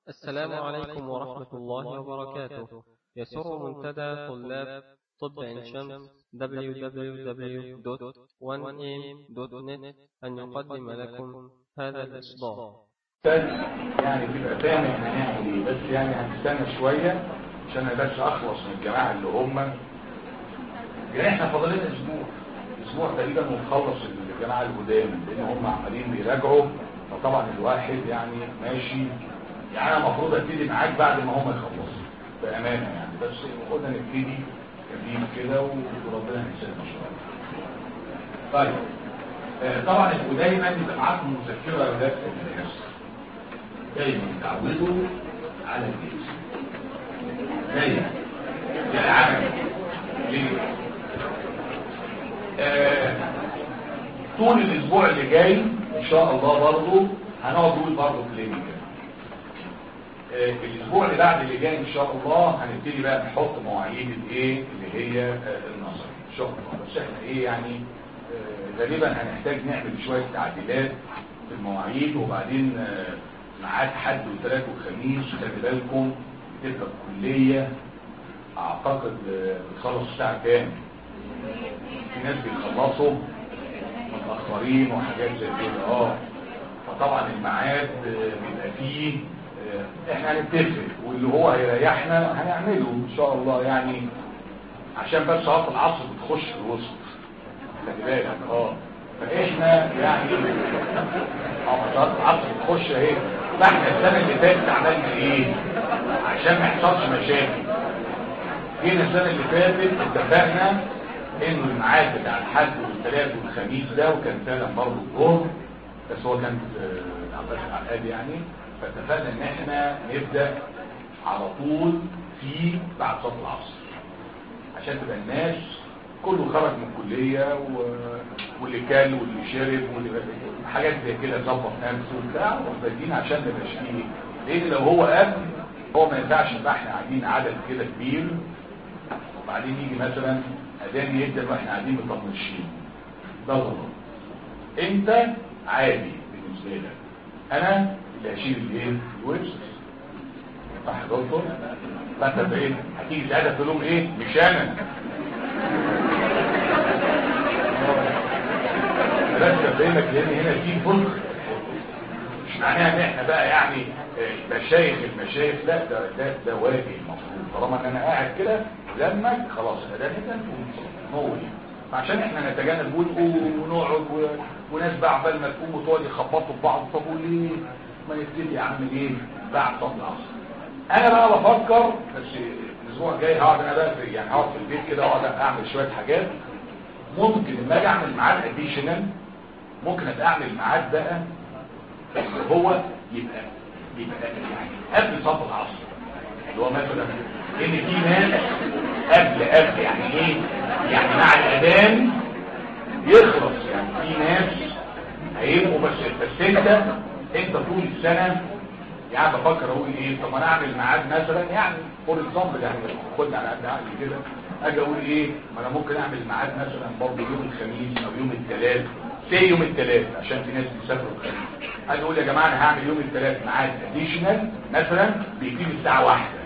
السلام عليكم ورحمة الله وبركاته يسر منتدى طلاب طب عين شمس www.1am.net أن يقدم لكم هذا الإصدار يعني بيبقى فاهم احنا هنعمل ايه بس يعني هنستنى شوية عشان انا بس اخلص من الجماعة اللي هم يعني احنا فاضلين اسبوع اسبوع تقريبا ونخلص الجماعة القدام لان هم عمالين بيراجعوا فطبعا الواحد يعني ماشي يعني انا المفروض ابتدي معاك بعد ما هم يخلصوا بامانه يعني بس قلنا نبتدي كريم كده وربنا يسلمك ان شاء الله طيب آه طبعا انتوا دايما يبقى معاكم مذكره يا ولاد الناس دايما تعودوا على الجنس دايما يا عمل ليه آه طول الاسبوع اللي جاي ان شاء الله برضه هنقعد نقول برضه كلينيكال الاسبوع اللي بعد اللي جاي ان شاء الله هنبتدي بقى نحط مواعيد الايه اللي هي النظري ان شاء الله بس احنا ايه يعني غالبا هنحتاج نعمل شويه تعديلات في المواعيد وبعدين ميعاد حد وثلاث وخميس خلي بالكم بتبقى الكليه اعتقد بتخلص الساعه كام في ناس بيخلصوا متاخرين وحاجات زي كده اه فطبعا الميعاد بيبقى فيه احنا هنتفق واللي هو هيريحنا هنعمله ان شاء الله يعني عشان بس صلاه العصر بتخش في الوسط خلي بالك اه فاحنا يعني اه صلاه العصر بتخش اهي فاحنا السنه اللي فاتت عملنا ايه عشان ما يحصلش مشاكل جينا السنه اللي فاتت اتفقنا انه الميعاد بتاع الحد والثلاث والخميس ده وكان فعلا برضه الظهر بس هو كان على العقاد يعني فاتفقنا ان احنا نبدأ على طول في بعد صلاة العصر عشان تبقى الناس كله خرج من الكلية و... واللي كل واللي شرب واللي حاجات زي كده ظبط نفسه وبتاع وفايدين عشان ما يبقاش فيه لان لو هو قبل هو ما ينفعش نبقى احنا قاعدين عدد كده كبير وبعدين يجي مثلا اذان يبدا واحنا قاعدين مطنشين ده غلط انت عادي بالنسبه لك انا اللي هشيل الايه الويبس صح يا دكتور فانت بايه هتيجي ساعتها تقول لهم ايه مش انا بس بينك لان هنا في فرق مش معناها ان احنا بقى يعني مشايخ المشايخ لا ده ده ده واجب المفروض طالما ان انا قاعد كده لما خلاص انا ده نقول عشان احنا نتجنب ونقوم ونقعد وناس بقى عبال ما تقوم وتقعد يخبطوا في بعض طب وليه ما نبتدي اعمل ايه بعد صلاه العصر انا بقى بفكر بس الاسبوع الجاي هقعد انا بقى في يعني هقعد في البيت كده اقعد اعمل شويه حاجات ممكن لما اجي اعمل ميعاد اديشنال ممكن ابقى اعمل ميعاد بقى هو يبقى يبقى يعني قبل صلاه العصر اللي هو مثلا ان في ناس قبل قبل يعني ايه يعني مع الاذان يخلص يعني في ناس هيبقوا بس بس انت انت طول السنة يعني بفكر اقول ايه طب انا اعمل ميعاد مثلا يعني فور اكزامبل يعني خدني على قد عقلي كده اجي اقول ايه ما انا ممكن اعمل ميعاد مثلا برضه يوم الخميس او يوم الثلاث سي يوم الثلاث عشان في ناس بيسافروا الخميس اجي اقول يا جماعه انا هعمل يوم الثلاث ميعاد اديشنال مثلا بيجيب الساعه واحدة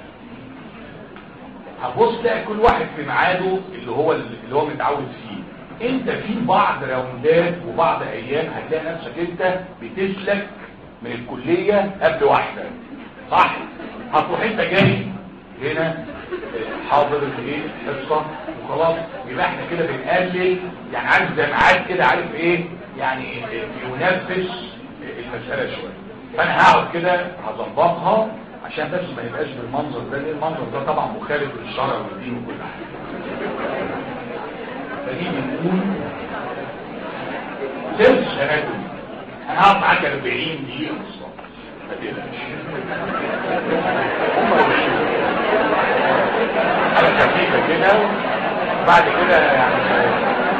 هبص تلاقي كل واحد في ميعاده اللي هو اللي هو متعود فيه انت في بعض راوندات وبعض ايام هتلاقي نفسك انت بتسلك من الكلية قبل واحدة صح هتروح انت جاي هنا حاضر الايه حصة وخلاص يبقى احنا كده بنقلل يعني عارف زي ميعاد كده عارف ايه يعني ينفس المسألة شوية فانا هقعد كده هظبطها عشان بس ما يبقاش بالمنظر ده لان المنظر ده طبعا مخالف للشرع والدين وكل حاجة فدي بنقول سيرش اناتومي انا هقعد معاك 40 دقيقة بالظبط ما تقلقش حاجة خفيفة كده بعد كده يعني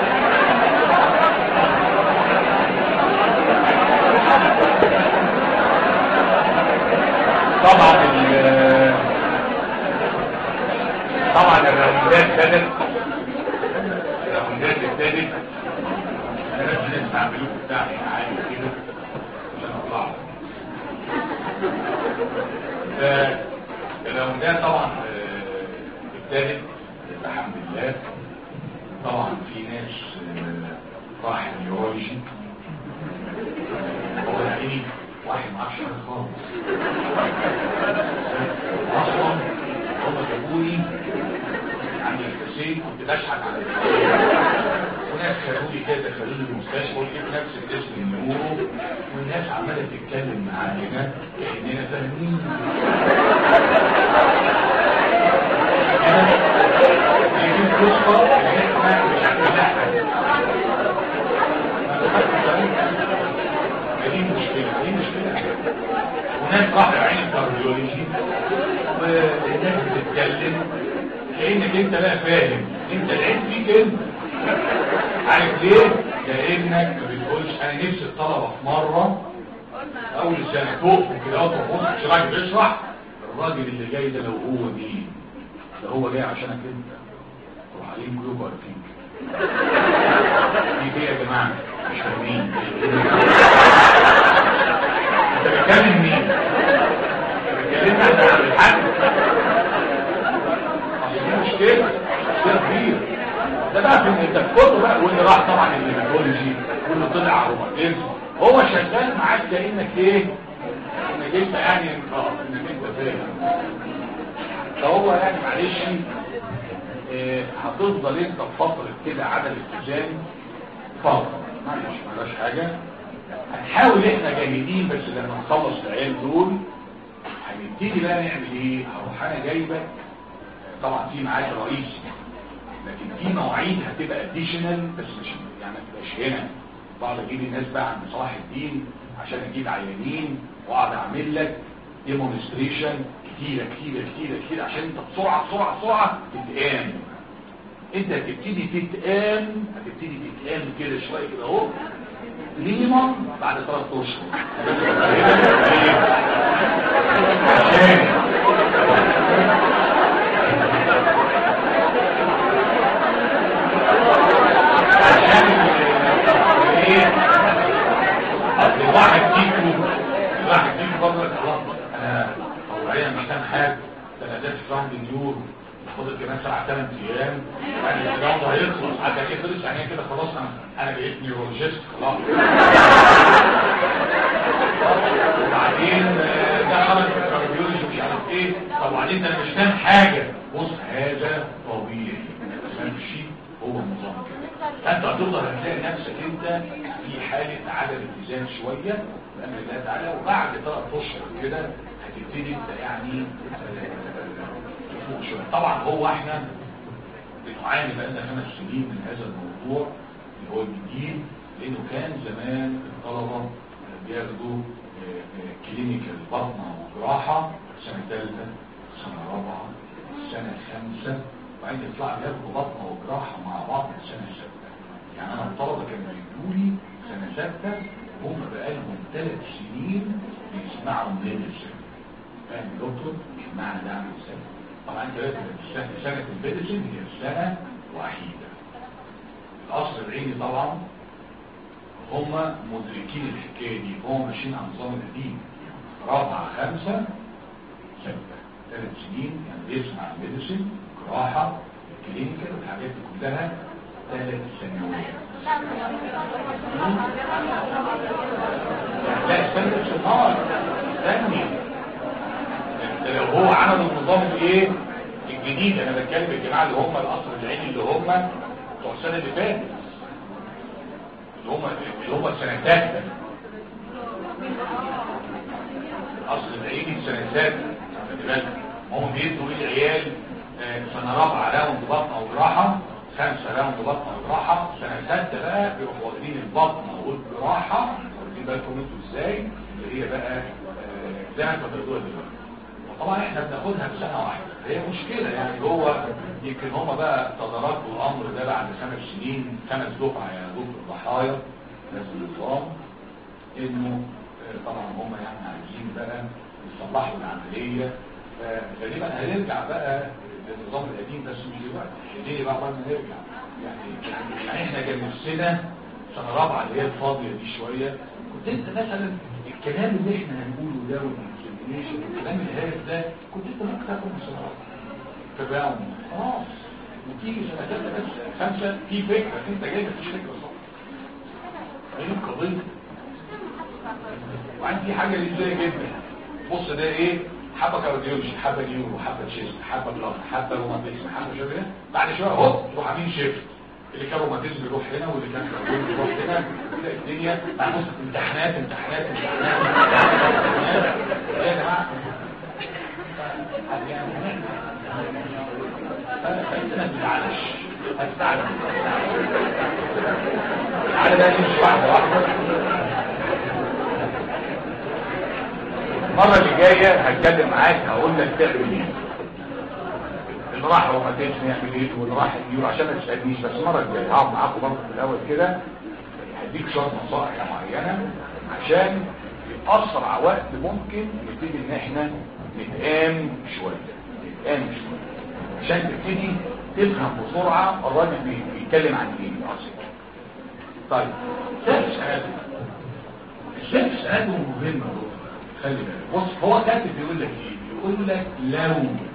طبعا طبعا الراوندات بدت الراوندات ابتدت انا لازم اعملوه بتاعي عادي كده عشان اطلع فالعمدان طبعا آه، ابتدت الحمد لله طبعا في ناس آه، راح النيورولوجي هو يعني واحد معرفش حاجه خالص اصلا هم جابوني عند الحسين كنت بشحت على وناس خدوا لي كده دخلوا لي المستشفى ولقيت نفس الاسم النورو والناس عماله تتكلم معانا كاننا فاهمين يجيب قصه احنا مش دي مشكله دي مشكله هناك راح عين كارديولوجي والناس بتتكلم كانك انت لا فاهم انت العين فيك انت عارف ليه لانك ما بتقولش انا نفسي الطلبه في مره اول سنه فوق كده وتبص مش راجل بيشرح الراجل اللي جاي ده لو هو مين ده هو جاي عشانك انت روح عليهم كلكم عارفين دي ايه يا جماعه مش فاهمين انت بتكلم مين اتكلمنا عن الحق دي مشكله مشكله كبيره ده بقى في انت الكتب بقى واللي راح طبعا الهيماتولوجي واللي طلع روماتيزم هو شغال معاك كانك ايه انك انت يعني اه انك انت فاهم فهو يعني معلش آه، هتفضل انت في فتره كده عدم اتزان فتره معلش مالهاش حاجه هنحاول احنا جاهدين بس لما نخلص العيال دول هنبتدي بقى نعمل ايه هروح انا جايبه طبعا في معاش رئيسي لكن في مواعيد هتبقى اديشنال بس مش يعني ما تبقاش هنا بقعد اجيب الناس بقى عند صلاح الدين عشان اجيب عيانين واقعد اعمل لك ديمونستريشن كتيره كتيره كتيره كتيره عشان انت بسرعه بسرعه بسرعه تتقام انت هتبتدي تتقام هتبتدي تتقام كده شويه كده اهو مينيمم بعد ثلاث اشهر عشان عشان ايه اصل واحد فيكم واحد فيكم قبل خلاص انا طبيعيا مش فاهم حاجه ده انا دافع راوند نيور فاضل كمان سبع ثمان ايام يعني الراوند هيخلص حتى كده خلص يعني كده خلاص انا انا بقيت نيورولوجيست خلاص وبعدين آه، ده خرج في الكارديولوجي مش عارف ايه طب وبعدين ده انا مش فاهم حاجه بص هذا طبيعي تمشي هو النظام كده فانت هتفضل هتلاقي نفسك انت في حاله عدم اتزان شويه بامر الله تعالى وبعد ثلاث اشهر كده هتبتدي انت يعني آه، تفوق شويه طبعا هو احنا بنعاني بقالنا خمس سنين من هذا الموضوع اللي هو الجديد لانه كان زمان الطلبه بياخدوا كلينيكال بطنه وجراحه سنه ثالثه سنه رابعه سنه خامسه وبعدين يطلعوا ياخدوا بطنه وجراحه مع بعض سنه سته يعني انا الطلبه كانوا يجوا لي سنه سته وهم بقالهم ثلاث سنين بيسمعوا ميديسن فاهم يا دكتور معنى ده عامل ازاي طبعا انت لازم سنه سنه الميديسن هي سنه وحيده الاصل العيني طبعا هم مدركين الحكايه دي هم ماشيين على النظام القديم رابعه خمسه سته ثلاث سنين يعني بيسمع الميديسن جراحه كلينيكال والحاجات دي كلها ثلاث سنوات لا استنى مش النهار استني انت لو هو عمل النظام الايه الجديد انا بتكلم الجماعه اللي هم القصر العيني اللي هم بتوع السنه اللي فاتت اللي هم اللي هم السنتات اصل العيني السنتات خلي بالك هم بيدوا ايه العيال آه، سنه رابعه راوند بطن او جراحه خمسه راوند بطن او جراحه سنه سته بقى بيروحوا واخدين البطن والجراحه واخدين بالكم انتوا ازاي اللي هي بقى آه، زي ما انتوا بتقولوا دلوقتي طبعا احنا بناخدها في سنه واحده هي مشكله يعني هو يمكن هم بقى تداركوا الامر ده بعد خمس سنين خمس دفعه يا دكتور ضحايا نفس النظام انه آه، طبعا هم يعني عايزين بقى يصلحوا العمليه فغالبا هنرجع بقى للنظام القديم بس مش دلوقتي ليه بقى بعد ما نرجع يعني يعني يعني احنا كان نفسنا سنه رابعه اللي هي الفاضيه دي شويه كنت انت مثلا الكلام اللي احنا هنقوله ده واللي الانفلاميشن الكلام الهارس ده كنت انت ممكن تاخد مسارات في الراوند خلاص وتيجي سنه ثالثه بس خمسه في فكره انت جاي مفيش فكره صح ايه قضيه وعندي في حاجه لذيذه جدا بص ده ايه حبه كارديولوجي حبه نيورو حبه تشيست حبه بلاد حبه روماتيزم حبه شبه كده بعد شويه اهو تروح عاملين شيفت اللي كان روماتيزم يروح هنا واللي كان كارديولوجي يروح هنا كده الدنيا بقى بص امتحانات امتحانات امتحانات ايه يا جماعه فانت ما تزعلش هتزعل تعالى بقى نمشي واحده واحده المرة اللي جاية هتكلم معاك هقول لك تعمل ايه اللي راح روماتيزم يعمل ايه واللي راح النيور عشان ما تسألنيش بس المرة الجاية هقعد معاكم برضه في الأول كده هديك شوية نصائح معينة عشان في أسرع وقت ممكن نبتدي إن احنا نتقام شوية نتقام شوية عشان تبتدي تفهم بسرعة الراجل بيتكلم عن ايه أصلا طيب سيرش ادم السيرش ادم مهم خلي بالك بص هو كاتب بيقول لك ايه بيقول لك لو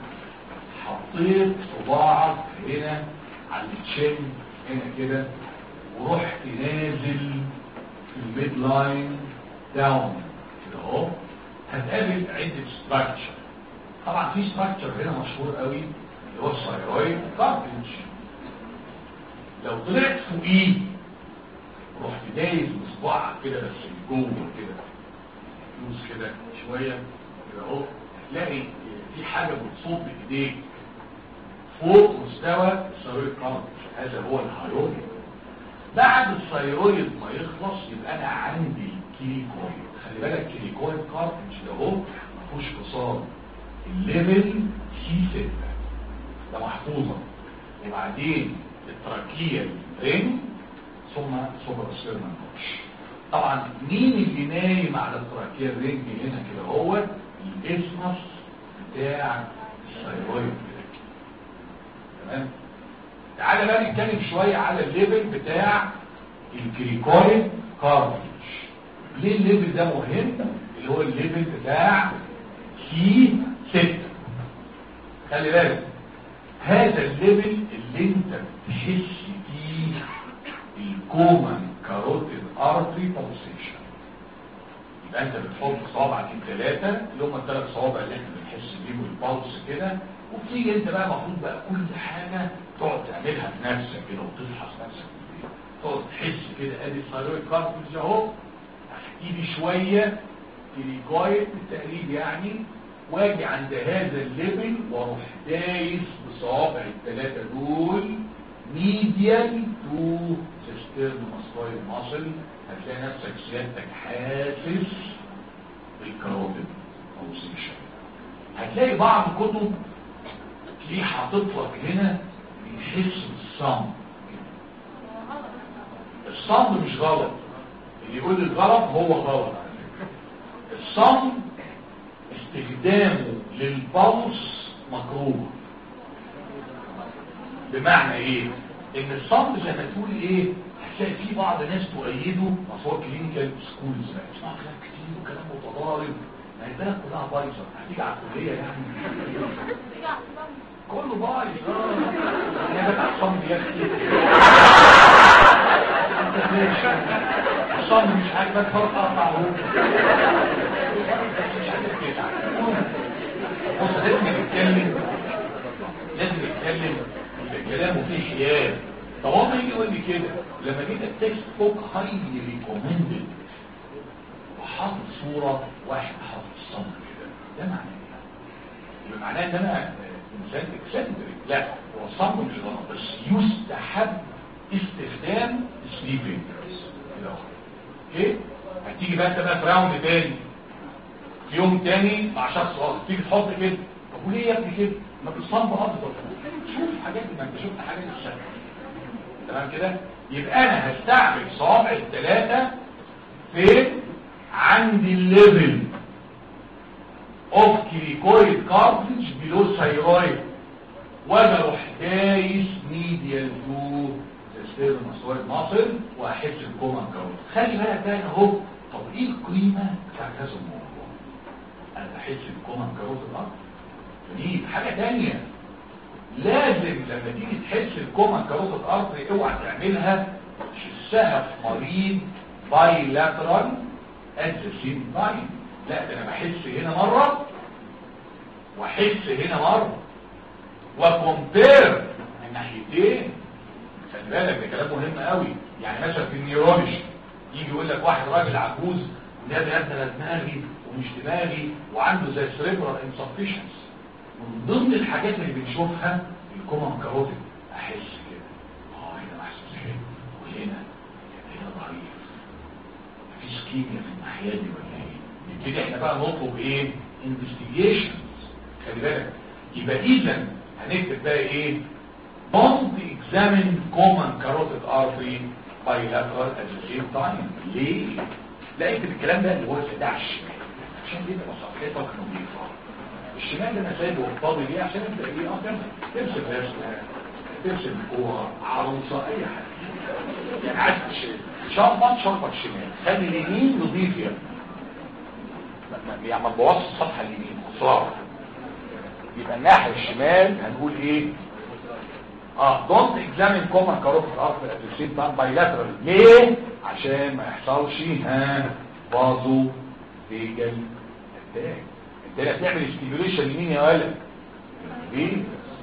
حطيت صباعك هنا على التشين هنا كده ورحت نازل في الميد لاين داون كده اهو هتقابل عده ستراكشر طبعا في ستراكشر هنا مشهور قوي اللي هو الثايرويد كارتج لو طلعت فوقيه رحت دايس بصباعك كده بس جوه كده دوس كده شويه كده اهو هتلاقي في حاجه بتصب بايديك فوق مستوى الثايرويد كارتج هذا هو الهايرويد بعد الثايرويد ما يخلص يبقى انا عندي كيليكويد خلي بالك كيليكويد كارتج ده اهو ما فيهوش فصال الليفل سي 6 ده محفوظه وبعدين التراكيه رينج ثم سوبر سيرمان كوش طبعا مين اللي نايم على التراكيه رينج هنا كده هو الاسمس بتاع الثايرويد تمام تعالى بقى نتكلم شويه على الليفل بتاع الكريكويد كارتج ليه الليفل ده مهم اللي هو الليفل بتاع سي 6 خلي بالك هذا الليفل اللي انت بتحس فيه الكومن كاروتيد ارتري بولسيشن يبقى انت بتحط صوابعك الثلاثه اللي هم الثلاث صوابع اللي احنا بنحس بيهم البلس كده وبتيجي انت بقى المفروض بقى كل حاجه تقعد تعملها بنفسك كده وتفحص نفسك في البيت تقعد تحس كده ادي الثايرويد كارتج اهو ايدي شويه تليكويد بالتقريب يعني واجي عند هذا الليفل واروح دايس بصوابع الثلاثه دول ميديال تو سيسترنوماسكويد ماسل هتلاقي نفسك سيادتك حاسس بالكاروتيد اوسيشن هتلاقي بعض كتب تلاقيه حاطط لك هنا بيحس بالصمت الصمت مش غلط اللي يقول لي الغلط هو غلط الصمت استخدامه للبلس مكروه بمعنى ايه ان الصمت زي ما تقول ايه هتلاقي في بعض الناس تؤيده اصوات كلينيكال سكولز بقى اسمع كلام كتير وكلام متضارب ما هي البلد كلها بايظه هتيجي على الكليه يعني كله بايظ اه يا بتاع صمت يا اختي الصمت مش عاجبك فرق اقطع هو مش عاجبك كده بص لازم نتكلم لازم نتكلم كلامه فيه حياد طب هو يجي يقول لي كده لما جيت التكست بوك هايلي ريكومندد وحاطط صوره واحد حاطط الصمت كده ده معناه ايه؟ يبقى معناه ان انا انسان اكسنتريك لا هو الصمت مش غلط بس يستحب استخدام سليبنج كده اوكي هتيجي بقى انت بقى في راوند تاني في يوم تاني مع شخص غلط تيجي تحط كده طب وليه يا ابني كده ما بالصمت افضل شوف حاجات ما انت شفت حاجات الشكل تمام كده يبقى انا هستعمل صوابع الثلاثه فين عند الليفل اوف كريكويد كارتج بلو ثايرويد وانا اروح دايس ميديال تو ستيرنوسويد ماسل واحس الكومن كاروت خلي بالك بقى اهو طب ايه القيمه بتاعت هذا الموضوع انا احس بكومن كاروت الارض دي حاجه تانية لازم لما تيجي تحس الكومن كاروت الارض اوعى تعملها تحسها في مريض بايلاترال at the same time لا ده انا بحس هنا مره واحس هنا مره وكومبير من ناحيتين خلي بالك ده كلام مهم قوي يعني مثلا في النيورولوجي يجي يقول لك واحد راجل عجوز وده بيبدا دماغي ومش دماغي وعنده زي سريبرال انسفشنس من ضمن الحاجات اللي بنشوفها الكومن كاروتيد احس كده اه هنا محسوس حلو وهنا هنا ضعيف مفيش كيمياء في الناحيه دي ولا ايه نبتدي احنا بقى نطلب ايه انفستيجيشنز خلي بالك يبقى اذا هنكتب بقى ايه don't examine common carotid artery bilateral at the same time ليه؟ لا اكتب الكلام ده اللي هو السداع الشمال عشان يبقى مصاريتك نظيفه الشمال ده انا سايبه فاضي ليه عشان انت ايه اه تمام ترسم رسمه ترسم كوره عروسه اي حاجه يعني عايز شربط شربط شمال خلي اليمين نظيف يا ابني يعني ما تبوظش الصفحه اليمين خساره يبقى الناحيه الشمال هنقول ايه اه don't examine common carotid artery at the same time bilateral ليه عشان ما يحصلش ها بازو فيجل اتاك انت لا تعمل ستيميوليشن لمين يا ولد ليه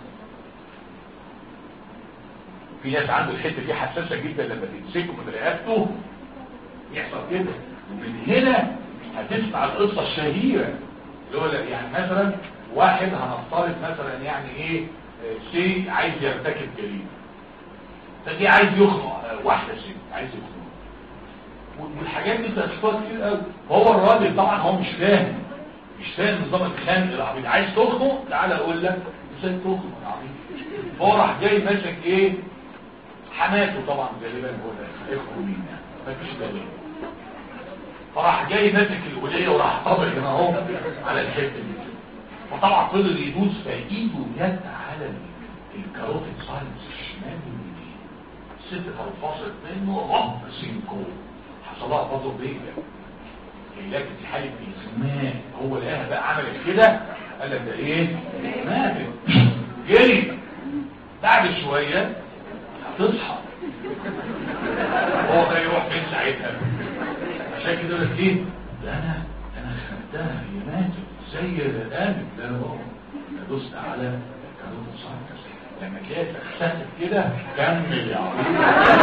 في ناس عنده الحته دي حساسه جدا لما تمسكه من رقبته يحصل كده ومن هنا هتسمع القصه الشهيره اللي هو يعني مثلا واحد هنفترض مثلا يعني ايه شيء عايز يرتكب جريمه فدي عايز يخنق واحده ست عايز يخنق والحاجات دي بتشوفها كتير قوي هو الراجل طبعا هو مش فاهم مش فاهم نظام الخنق العبيط عايز تخنق تعالى اقول لك ازاي تخنق العبيط هو راح جاي ماسك ايه حماته طبعا غالبا هو ده اخوه مين يعني مفيش دليل فراح جاي ماسك الوليه وراح طابق هنا اهو على الحته دي وطبعا فضل يدوس فايده جت على الكاروتيد ساينس الشمال واليمين الست تنفصل منه رب سينكو حصلها فازو بيجا هي في حاله اغماء هو لقاها بقى عملت كده قال لك ده ايه ماتت جري بعد شويه هتصحى هو ده يروح فين ساعتها عشان كده يقول لك ايه ده انا انا خدتها هي ماتت زي الآن لا هو دوست على كانون الصحيح لما تلاقي تخسفت كده كمل يا عظيم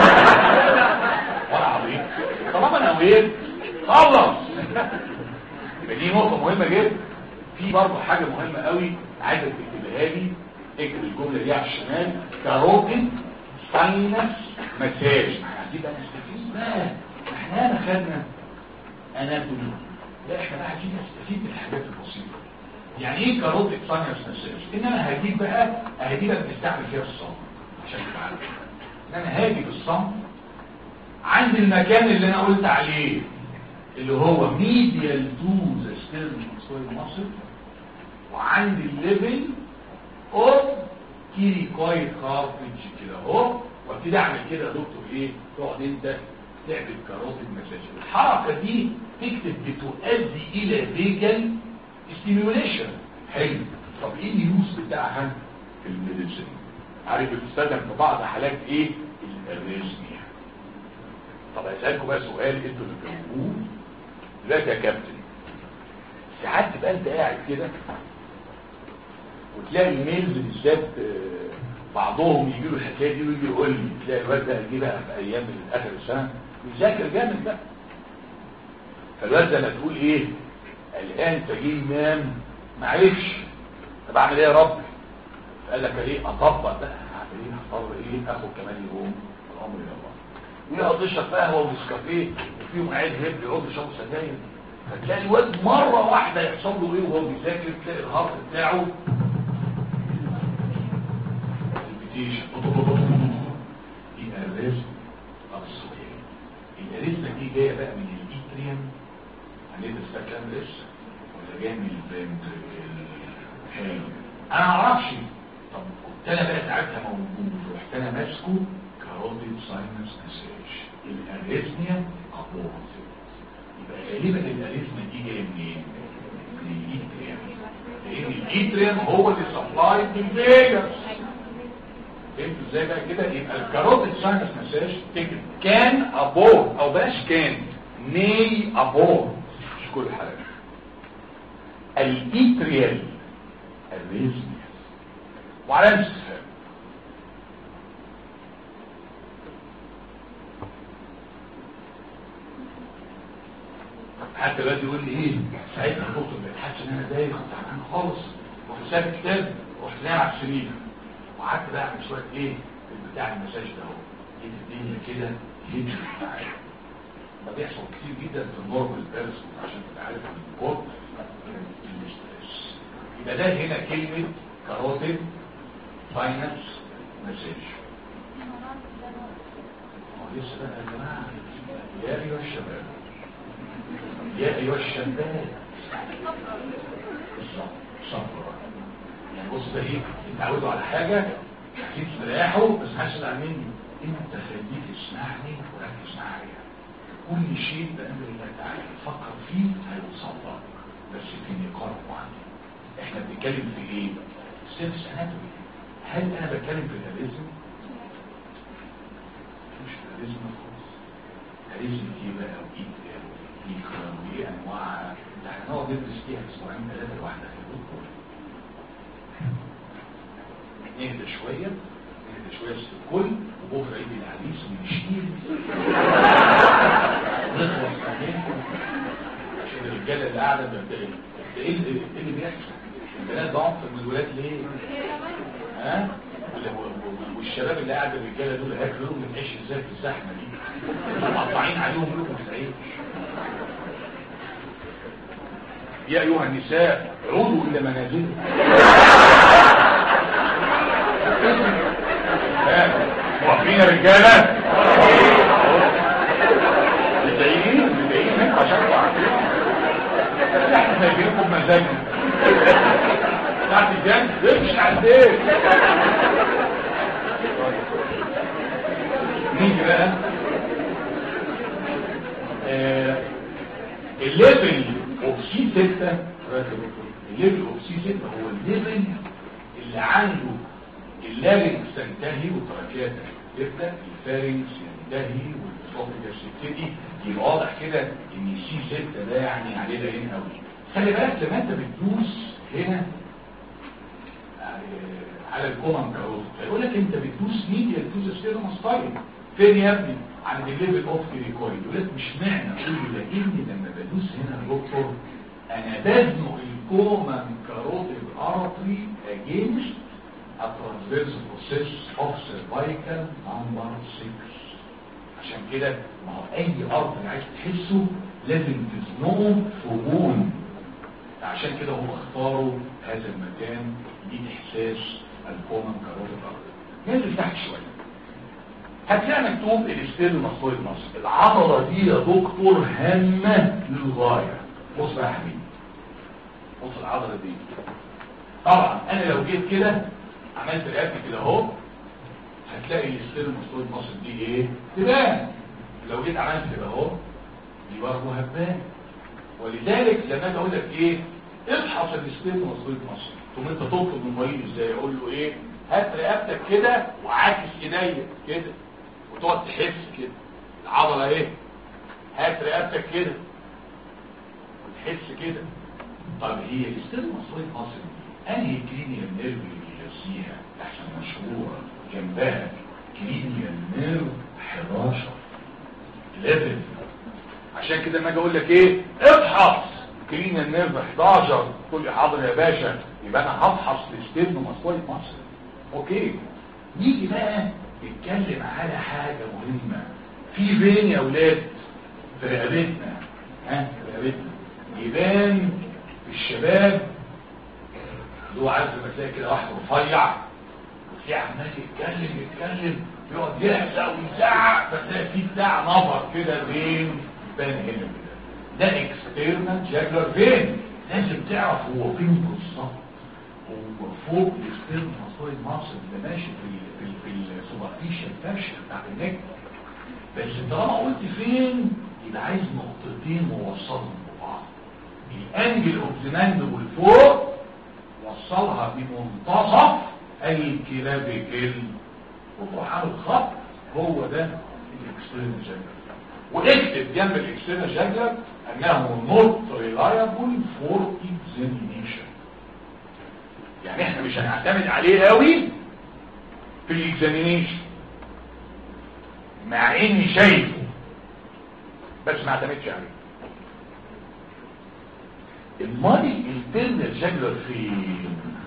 وانا عظيم طالما انا وين خلص يبقى دي نقطة مهمة جدا في برضه حاجة مهمة قوي عايزك تكتبها لي اكتب الجملة دي على الشمال كاروتين ساينس مساج دي بقى نستفيد بقى احنا خدنا اناتومي لا احنا بقى عايزين نستفيد من الحاجات البسيطه يعني ايه كاروتيك ساينس مساج ان انا هجيب بقى هجيب بقى بنستعمل فيها الصمت عشان تبقى عارف ان انا هاجي بالصمت عند المكان اللي انا قلت عليه اللي هو ميديال تو ذا ستيرنوسويد ماسل وعند الليفل اوف كيريكويد كارتج كده اهو وابتدي اعمل كده يا دكتور ايه تقعد انت تعمل كاروتيد مساج الحركه دي تكتب بتؤدي الى فيجل ستيميوليشن حلو طب ايه اليوز بتاعها في الميديسين عارف بتستخدم في بعض حالات ايه الاريزميا طب اسالكم بقى سؤال انتوا اللي بتجاوبوه دلوقتي يا كابتن ساعات تبقى انت قاعد كده وتلاقي الميلز بالذات بعضهم يجي له الحكايه دي ويجي يقول لي تلاقي الواد ده جه بقى في ايام اخر السنه بيذاكر جامد بقى فالواد ده تقول ايه الان تجي ينام ما عرفش طب اعمل ايه يا رب قال لك ايه اطبق بقى هعمل ايه هضطر ايه اخد كمان يوم الامر الى الله ويقعد يشرب قهوه ونسكافيه وفيهم قاعد هيب يقعد يشرب سجاير فتلاقي الواد مره واحده يحصل له ايه وهو بيذاكر تلاقي الهارت بتاعه يبقى الرزق الصغير الرزق دي جايه بقى من الاتريم هندرس ده كلام لسه ولا جاي من الفنتريكل حلو انا ما اعرفش طب كنت انا بقى ساعتها موجود رحت انا ماسكه كاروتيد ساينس مساج الاريثميا ابورت يبقى غالبا الاريثميا دي جايه منين؟ من الاتريم الاتريم هو اللي سبلاي بالفيجاس فهمتوا ازاي بقى كده يبقى الكاروتيد ساينس مساج تكتب كان ابور او بلاش كان ني ابور مش كل حاجه الاتريال الريزميا وعلامة استفهام حتى بقى يقول لي ايه ساعتها الدكتور ما يتحسش ان انا دايخ وتعبان خالص رحت ساب الكتاب ورحت نايم على السرير وقعدت بقى اعمل شويه ايه بتاع المساج ده اهو لقيت الدنيا كده هدي معايا ده بيحصل كتير جدا في النورمال بيرس عشان تبقى عارف الكورت الاستريس يبقى ده هنا كلمه كاروتيد فاينانس مساج هو لسه بقى يا جماعه يا ايها الشباب يا ايها الشباب بالظبط صبر يعني بص ده ايه اتعودوا على حاجه اكيد تريحوا بس محدش يزعل مني انت خليك اسمعني وركز معايا كل شيء بامر الله تعالى فكر فيه هيوصل لك بس في نقاط معينه احنا بنتكلم في ايه؟ سيرفس اناتومي هل انا بتكلم في الاريزم؟ مش في الاريزم خالص الاريزم ايه بقى وايه ده وايه وايه انواعها ده احنا نقعد ندرس فيها اسبوعين ثلاثه لوحدها في الدكتور نهدى شويه نهدى شويه في الكل وبكره عيد العريس ونشيل نخلص عليهم عشان الرجاله اللي قاعده ده ايه ده ايه اللي إيه اللي بيحصل البنات ضعف من الولاد ليه ها والشباب اللي قاعد الرجاله دول هياكلوا لهم العيش ازاي في الزحمه دي مقطعين عليهم لهم العيش يا ايها النساء عودوا الى منازلكم واقفين يا رجاله متضايقين متضايقين منكم عشان تعرفوا بس احنا سايبينكم بمزاجنا تحت الجنب مش عندك نيجي بقى آه الليفل اوف سي 6 الليفل اوف سي 6 هو الليفل اللي عنده اللارنكس تنتهي والتراكية تبدأ الفارنكس ينتهي والاسوفيجاس يبتدي يبقى واضح كده ان سي 6 ده يعني عليه ده هنا قوي خلي بالك لما انت بتدوس هنا على الكومن كاروت هيقول لك انت بتدوس ميديا بتدوس ستيرنوستايل فين يا ابني عند الليفل اوف كريكويد يقول لك مش معنى اقول له لاني لما بدوس هنا يا دكتور انا بزنق الكومن كاروتيد ارتري اجينست الترانسفيرس بروسيس اوف سيرفايكال نمبر 6 عشان كده ما هو اي ارتري عايز تحسه لازم تزنقه في بون عشان كده هم اختاروا هذا المكان لإحساس الكومن كاروتيد ارتري ننزل تحت شويه هتلاقي مكتوب الاستيل مصطوي مصر العضلة دي يا دكتور هامة للغاية بص بقى يا حبيبي بص العضلة دي طبعا انا لو جيت كده عملت رقبتي كده اهو هتلاقي الاستيل مصطوي مصر دي ايه تبان لو جيت عملت كده اهو دي برضه هتبان ولذلك لما اجي اقول لك ايه ابحث الاستيل مصطوي مصر ثم انت تطلب من المريض ازاي اقول له ايه هات رقبتك كده وعاكس ايديا كده وتقعد تحس كده العضلة ايه هات رقبتك كده وتحس كده طب هي الاستاذ مصرية مصر انهي كلينيال نيرف اللي بيغذيها احسن مشهور جنبها كلينيال نيرف 11 11 عشان كده لما اجي اقول لك ايه ابحث كلينيال نيرف 11 تقول لي حاضر يا باشا يبقى انا هفحص الاستاذ مصرية مصر اوكي نيجي بقى نتكلم على حاجة مهمة في فين يا اولاد في رقبتنا ها في رقبتنا يبان في الشباب اللي هو عارف لما تلاقي كده واحد رفيع وتلاقيه عمال يتكلم يتكلم يقعد يحزق ويزعق فتلاقي في بتاع نفر كده فين بان هنا كده ده اكسترنال جاجلر فين لازم تعرف هو فين بالظبط هو فوق الاكسترنال مصوي المعصب اللي ماشي في في في السوبرفيشال فاشل بتاع النك بس طالما قلت فين يبقى عايز نقطتين موصلهم ببعض الانجل اوف ذا ماندبل فوق توصلها بمنتصف الكلابيكل وتروح عامل خط هو ده الاكسترنال جاكلر واكتب جنب الاكسترنال جاكلر انه نوت ريلايبل فور اكزامينيشن يعني احنا مش هنعتمد عليه قوي في الاكزامينيشن مع اني شايفه بس ما اعتمدش عليه الماضي الانترنال جاكلر فين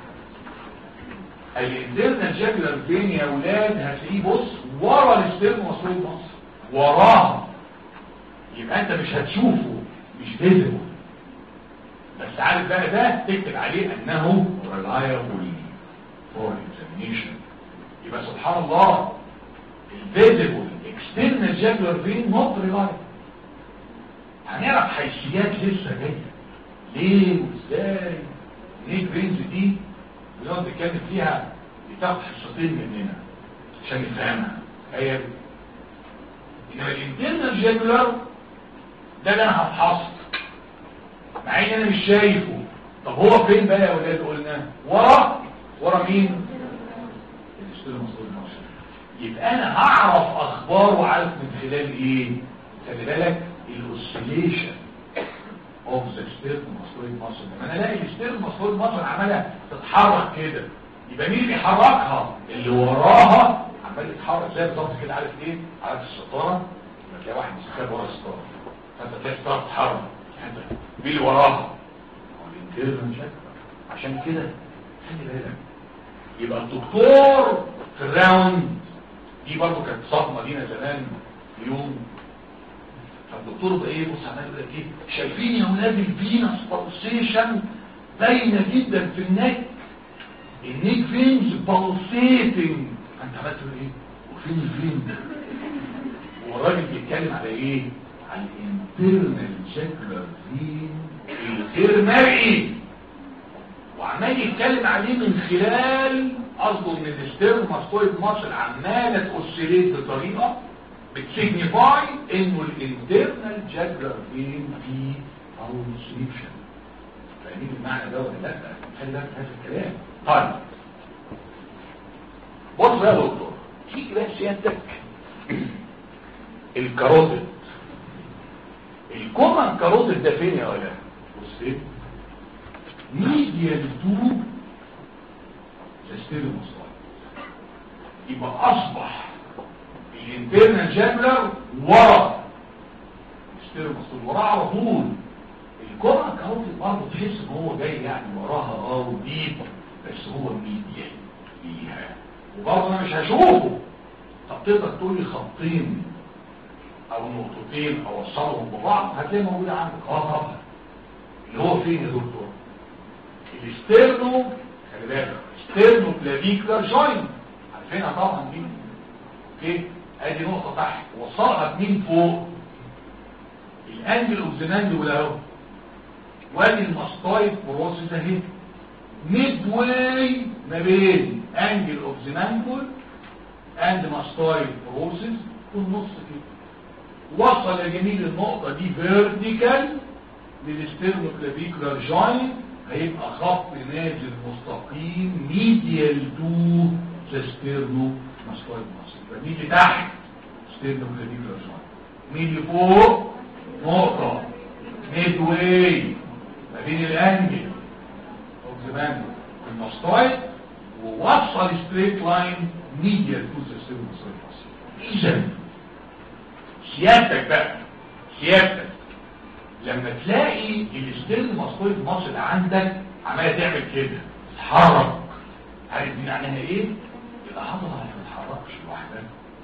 الانترنال جاكلر فين يا اولاد هتلاقيه بص ورا الاسترن مصروف مصر وراه يبقى انت مش هتشوفه مش فيزيبل بس عارف بقى ده تكتب عليه انه reliable for examination يبقى سبحان الله الفيزيبل external jugular vein not reliable هنعرف حيثيات لسه جايه ليه وازاي ليه الفينز دي ونقعد نتكلم فيها بتاخد حصتين مننا عشان نفهمها هي انما الانترنال جاكولار ده اللي انا هفحصه مع ان انا مش شايفه طب هو فين بقى يا ولاد قلنا ورا ورا مين يبقى انا هعرف اخباره عارف من خلال ايه خلي بالك الاوسيليشن اوف ذا ستيرن ماسكويد ماسل لما انا الاقي الستيرن ماسكويد ماسل عماله تتحرك كده يبقى مين اللي بيحركها اللي وراها عمال يتحرك زي بالظبط كده عارف ايه عارف الستاره لما تلاقي واحد مستخبي ورا الستاره فانت تلاقي الستاره تتحرك مين اللي وراها الانترنال شكل عشان كده خلي بالك يبقى الدكتور في الراوند دي برضه كانت صدمه لينا زمان يوم فالدكتور بقى ايه بص عمال يقول لك ايه شايفين يا ولاد الفينس بالسيشن باينه جدا في النك النيك فينز بالسيتنج انت عمال تقول ايه وفين الفين ده والراجل بيتكلم على ايه على الانترنال شكلر فين الغير مرئي وعمال يتكلم عليه من خلال قصده ان الستيرن ماسكويد ماسل عماله تأوسيليت بطريقه بتسيجنيفاي انه الانترنال جاكلر فين في اوسيليشن فاهمين المعنى ده ولا لا خلي بالك هذا الكلام طيب بص يا دكتور تيجي بقى سيادتك الكاروتيد الكومن كاروتيد ده فين يا ولاد بص فين ميديال تو تستيرو مصطلح يبقى اصبح الانترنال جابلر ورا تستيرو مصطلح وراه على طول الكومن كاروتيد برضه تحس ان هو جاي يعني وراها اه وديب بس هو ميديال ليها وبرضه انا مش هشوفه طب تقدر تقول لي خطين او نقطتين اوصلهم ببعض هتلاقي موجود عندك اه طبعا اللي هو فين يا دكتور الاسترنو خلي بالك استرنو كلافيكولار جوينت عارفينها طبعا دي اوكي ادي نقطه تحت وصلها بمين فوق الانجل اوف ذا مانديبل اهو وادي الماستويد بروسيس اهي ميد واي ما بين انجل اوف ذا مانديبل اند ماستويد بروسيس والنص كده وصل يا جميل النقطة دي فيرتيكال للستيرنوكلافيكولار جوينت هيبقى خط نازل مستقيم ميديال تو ذا ستيرنو ماستويد ماسل فمين اللي تحت ستيرنوكلافيكولار جوينت مين اللي فوق نقطة ميد واي ما بين الانجل اوف ذا مان الماستويد ووصل ستريت لاين ميديال تو ذا ستيرنو ماستويد ماسل اذا سيادتك بقى سيادتك لما تلاقي الستيل ماسكويد ماسل عندك عماله تعمل كده تتحرك عارف دي معناها ايه العضله ما بتتحركش لوحدها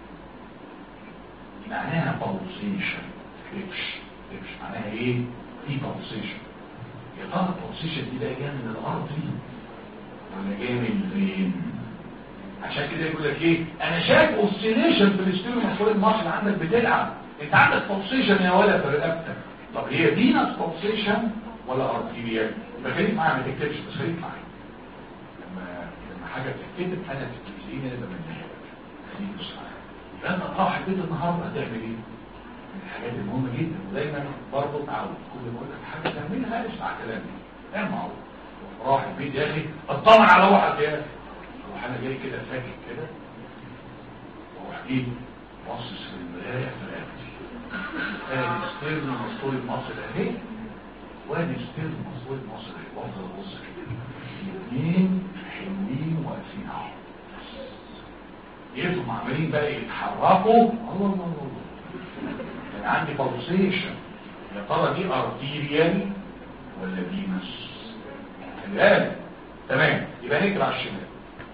دي معناها بالسيشن كريبش كريبش معناها ايه في بالسيشن يا ترى البالسيشن دي بقى جايه من الارضي ولا جايه من الفين عشان كده يقول لك ايه انا شايف اوسيليشن في الاستيرو ماسكويد ماسل عندك بتلعب انت عندك بوسيشن يا ولا في رقبتك طب هي فينس بوسيشن ولا ارتيريال يبقى خليك معايا ما تكتبش بس خليك معايا لما لما حاجه بتتكتب انا تكتبين انا بمنها خليك بص معايا يبقى انت رايح البيت النهارده هتعمل ايه؟ من الحاجات المهمه جدا ودايما برضه تعود كل ما اقول لك حاجه تعملها اسمع كلامي اعمل معروف راح البيت يا اخي اطمن على روحك يا اخي اروح انا جاي كده فاكر كده واروح ايه باصص في المرايه في رقبتي ادي ستيرن مسطول مصر اهي وادي ستيرن مسطول مصر اهي وافضل ابص كده الاثنين حلوين واقفين اهو لقيتهم عمالين بقى يتحركوا الله الله الله كان عندي بالسيشن يا ترى دي ارتيريال ولا فينس الان تمام يبقى نكتب على الشمال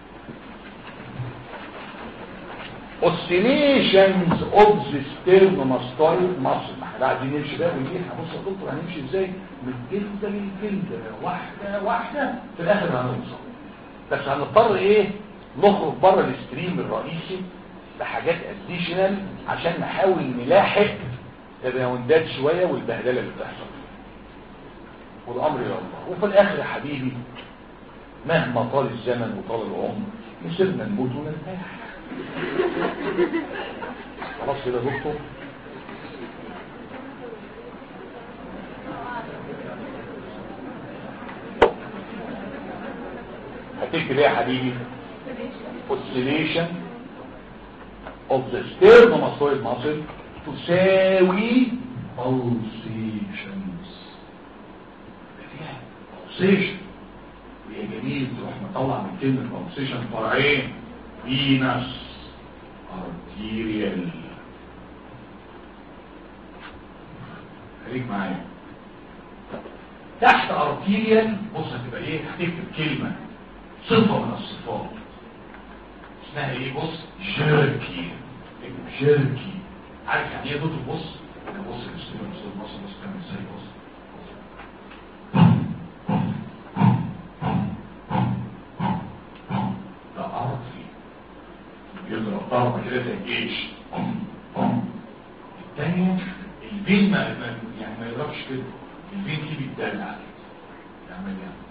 oscillations of the sternomastoid muscle ما احنا عايزين نمشي بقى ونجي هبص يا دكتور هنمشي ازاي من جلده للجلده واحده واحده في الاخر هنوصل بس هنضطر ايه نخرج بره الستريم الرئيسي بحاجات اديشنال عشان نحاول نلاحق الراوندات شويه والبهدله اللي بتحصل والامر الى الله وفي الاخر يا حبيبي مهما طال الزمن وطال العمر نسيبنا نموت ونرتاح خلاص كده يا دكتور هتكتب ايه يا حبيبي oscillation of the sternomastoid muscle تساوي pulsations فيها pulsation ويا جميل تروح مطلع من كلمة pulsation فرعين فينس arterial خليك معايا تحت arterial بص هتبقى ايه هتكتب كلمة صفة من الصفات اسمها ايه بص شركي اكتب شركي عارف يعني ايه دكتور بص انا بص الاستوديو بص بص بص كمان ازاي بص ده ارضي يضرب ضربه كده زي الجيش الثانيه الفين ما ما- يعني ما يضربش كده الفين دي بيتدلع يعمل يعني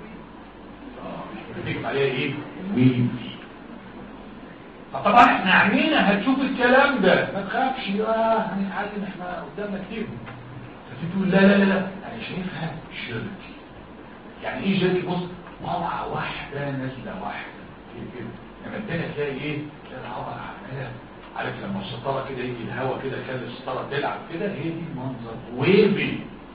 اه بتكتب عليها ايه وين في فطبعا احنا عينينا هتشوف الكلام ده ما تخافش اه هنتعلم احنا قدامنا كتير فتيجي تقول لا لا لا لا انا شايفها شرك يعني ايه شرك بص طلعه واحده نازله واحده كده كده لما التاني تلاقي ايه تلاقي العضله عماله عارف لما الستاره كده يجي الهواء كده كده الستاره تلعب كده هي دي المنظر ويفي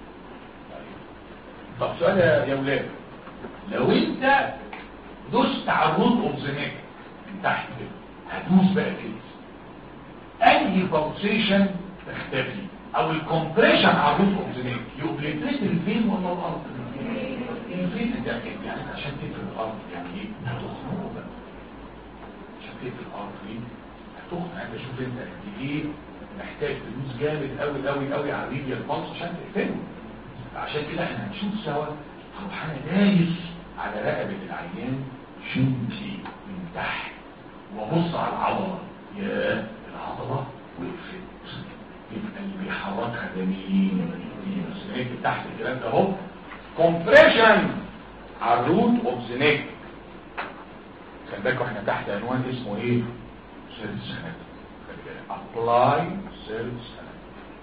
طب سؤال يا يا ولاد لو انت دوست على الروت اوف ذا نيك من تحت كده هتدوس بقى كده اي بالسيشن تختفي او الكومبريشن على الروت اوف ذا نيك يوبليتريت الفين ولا الارض الفين ده يعني عشان تقفل الارض يعني ايه هتخنقه بقى عشان تقفل الارض دي هتخنق انت شوف انت قد ايه محتاج تدوس جامد قوي قوي قوي على الريديال بالس عشان تقفله عشان كده احنا هنشوف سوا هروح انا دايس على رقبه العيان شنتي من تحت وابص على العضله يا العضله وقفت يبقى اللي بيحركها ده مين بس نكتب تحت الكلام ده اهو كومبريشن على الروت اوف ذا نيك خلي بالكوا احنا تحت عنوان اسمه ايه سيلز سنات ابلاي سيلز سنات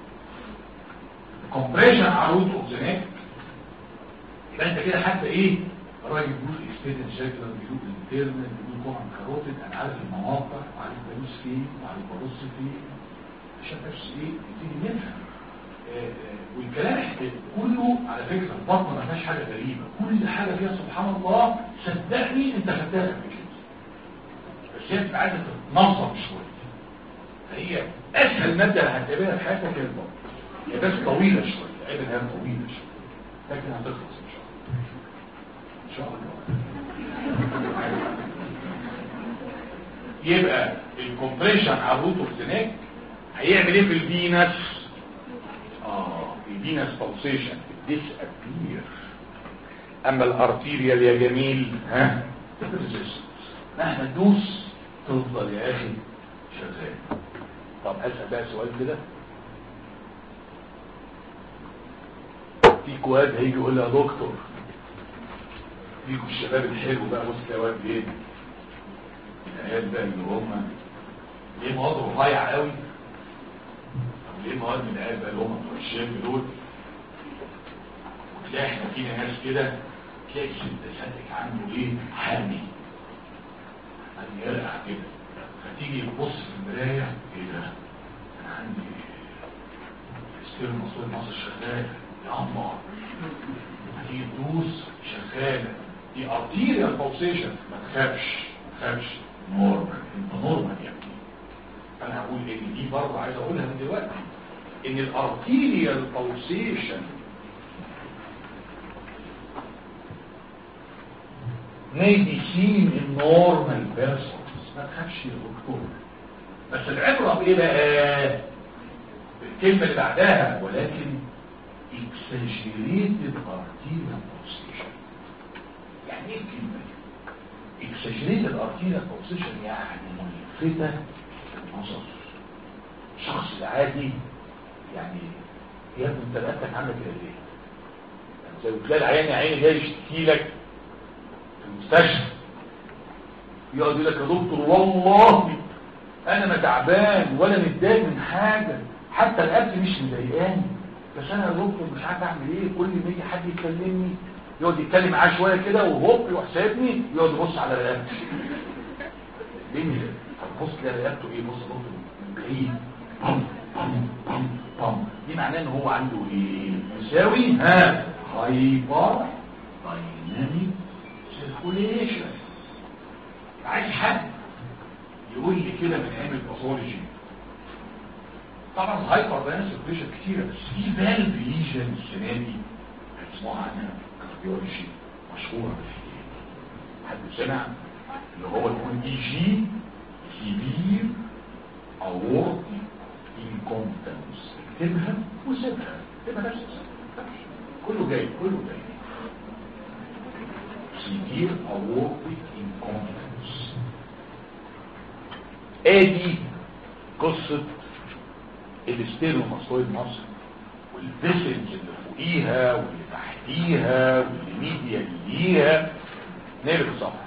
كومبريشن على الروت اوف ذا نيك يبقى انت كده حتى ايه الراجل بيقول اكستيدد شكلا بيقول انترنال بيقول كوعن كاروتيد انا عارف المواقع وعارف بدوس فيه وعارف ببص فيه عشان بس ايه نبتدي نفهم آه، آه، والكلام احنا كله على فكره البطن ما فيهاش حاجه غريبه كل حاجه فيها سبحان الله صدقني انت خدتها قبل كده بس هي بتبقى عايزه تتنظم شويه فهي اسهل ماده هتقابلها في حياتك هي البطن هي بس طويله شويه عيب انها طويله شويه لكن هتخلص ان شاء الله ان شاء الله يبقى الكومبريشن على الروت اوف ذا نيك هيعمل ايه في الفينس اه الفينس بالسيشن ديس ابير اما الارتيريال يا جميل ها resist. مهما تدوس تفضل يا اخي شغال طب اسال بقى سؤال كده في كواد هيجي يقول لي يا دكتور فيكم الشباب الحلو بقى بص يا واد ايه العيال بقى اللي هم ليه مواد رفيع قوي طب ليه مواد من العيال بقى اللي هم بتوع الشام دول وتلاقي احنا فينا ناس كده تلاقي الست ساتك عنده ايه حامي يعني يرقع كده فتيجي تبص في المرايه ايه ده انا عندي ستير مصور مصر شغال يا الله هتيجي تدوس شغاله دي ارتيريال pulsation ما تخافش ما تخافش نورمال انت نورمال يا ابني انا هقول ان دي برضه عايز اقولها من دلوقتي ان الارتيريال pulsation may be seen in normal persons ما تخافش يا دكتور بس العبرة بايه بقى الكلمة اللي بعدها ولكن exaggerated arterial pulsation يعني ايه الكلمة دي exaggerated arterial pulsation يعني ملفتة النظر الشخص العادي يعني يا ابني انت رقبتك عامله كده ليه؟ يعني زي ما تلاقي العيان يا عيني جاي يشتكي لك في المستشفى يقعد يقول لك يا دكتور والله انا ما تعبان ولا متضايق من حاجه حتى رقبتي مش مضايقاني بس انا يا دكتور مش عارف اعمل ايه كل ما يجي حد يكلمني يقعد يتكلم معاه شويه كده وهوب يروح سايبني يقعد يبص على رقبتي ليه مش طب بص تلاقي رقبته ايه بص دكتور من بعيد بام بام بام بام دي معناه ان هو عنده ايه يساوي ها هايبر دايناميك سيركوليشن عايز حد يقول لي كده من ايام الباثولوجي طبعا الهايبر دايناميك سيركوليشن كتيره بس في فالف ليجن السنه دي هتسمعوا عنها كارديولوجي مشهوره بالحكايه حد سمع اللي هو يكون اي جي سيفير اورتي انكومبتنس اكتبها وسيبها اكتبها نفس كله جاي كله جاي سيفير اورتي انكومبتنس ادي قصة الاستيروماستويد مصر والفيسلز اللي فوقيها واللي تحتيها واللي ميديا ليها نقلب الصفحة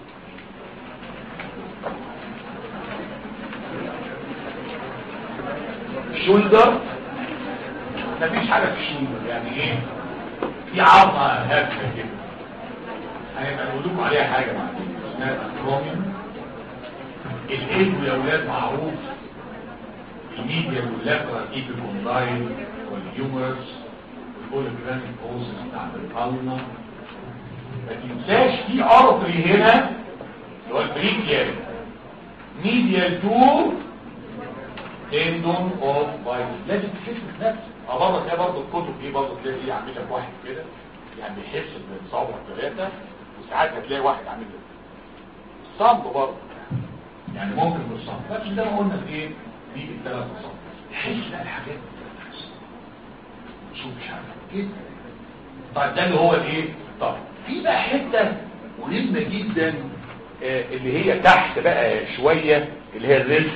الشولدر مفيش حاجة في الشولدر يعني ايه في عظمة هادفة كده هيبقى نقول لكم عليها حاجة معلومة اسمها اكروميوم الايد يا ولاد معروف الميديا واللاترال ايبيكوندايل والهيومرس والبوليجراميك بروسس بتاع القلنا ما تنساش في ارتري هنا اللي هو البريكيال ميديال تو تندون اوف بايت لازم تحس بنفسك اه برضه تلاقي برضه الكتب دي برضه تلاقي ايه عامل لك واحد كده يعني بيحس بصوابع ثلاثه وساعات هتلاقي واحد عامل لك صمت برضه يعني ممكن بالصمت بس ده ما قلنا في ايه دي الثلاث صمت تحس بقى الحاجات شوف مش عارف كده طيب ده اللي هو الايه طب في بقى حته مهمه جدا آه اللي هي تحت بقى شويه اللي هي الريست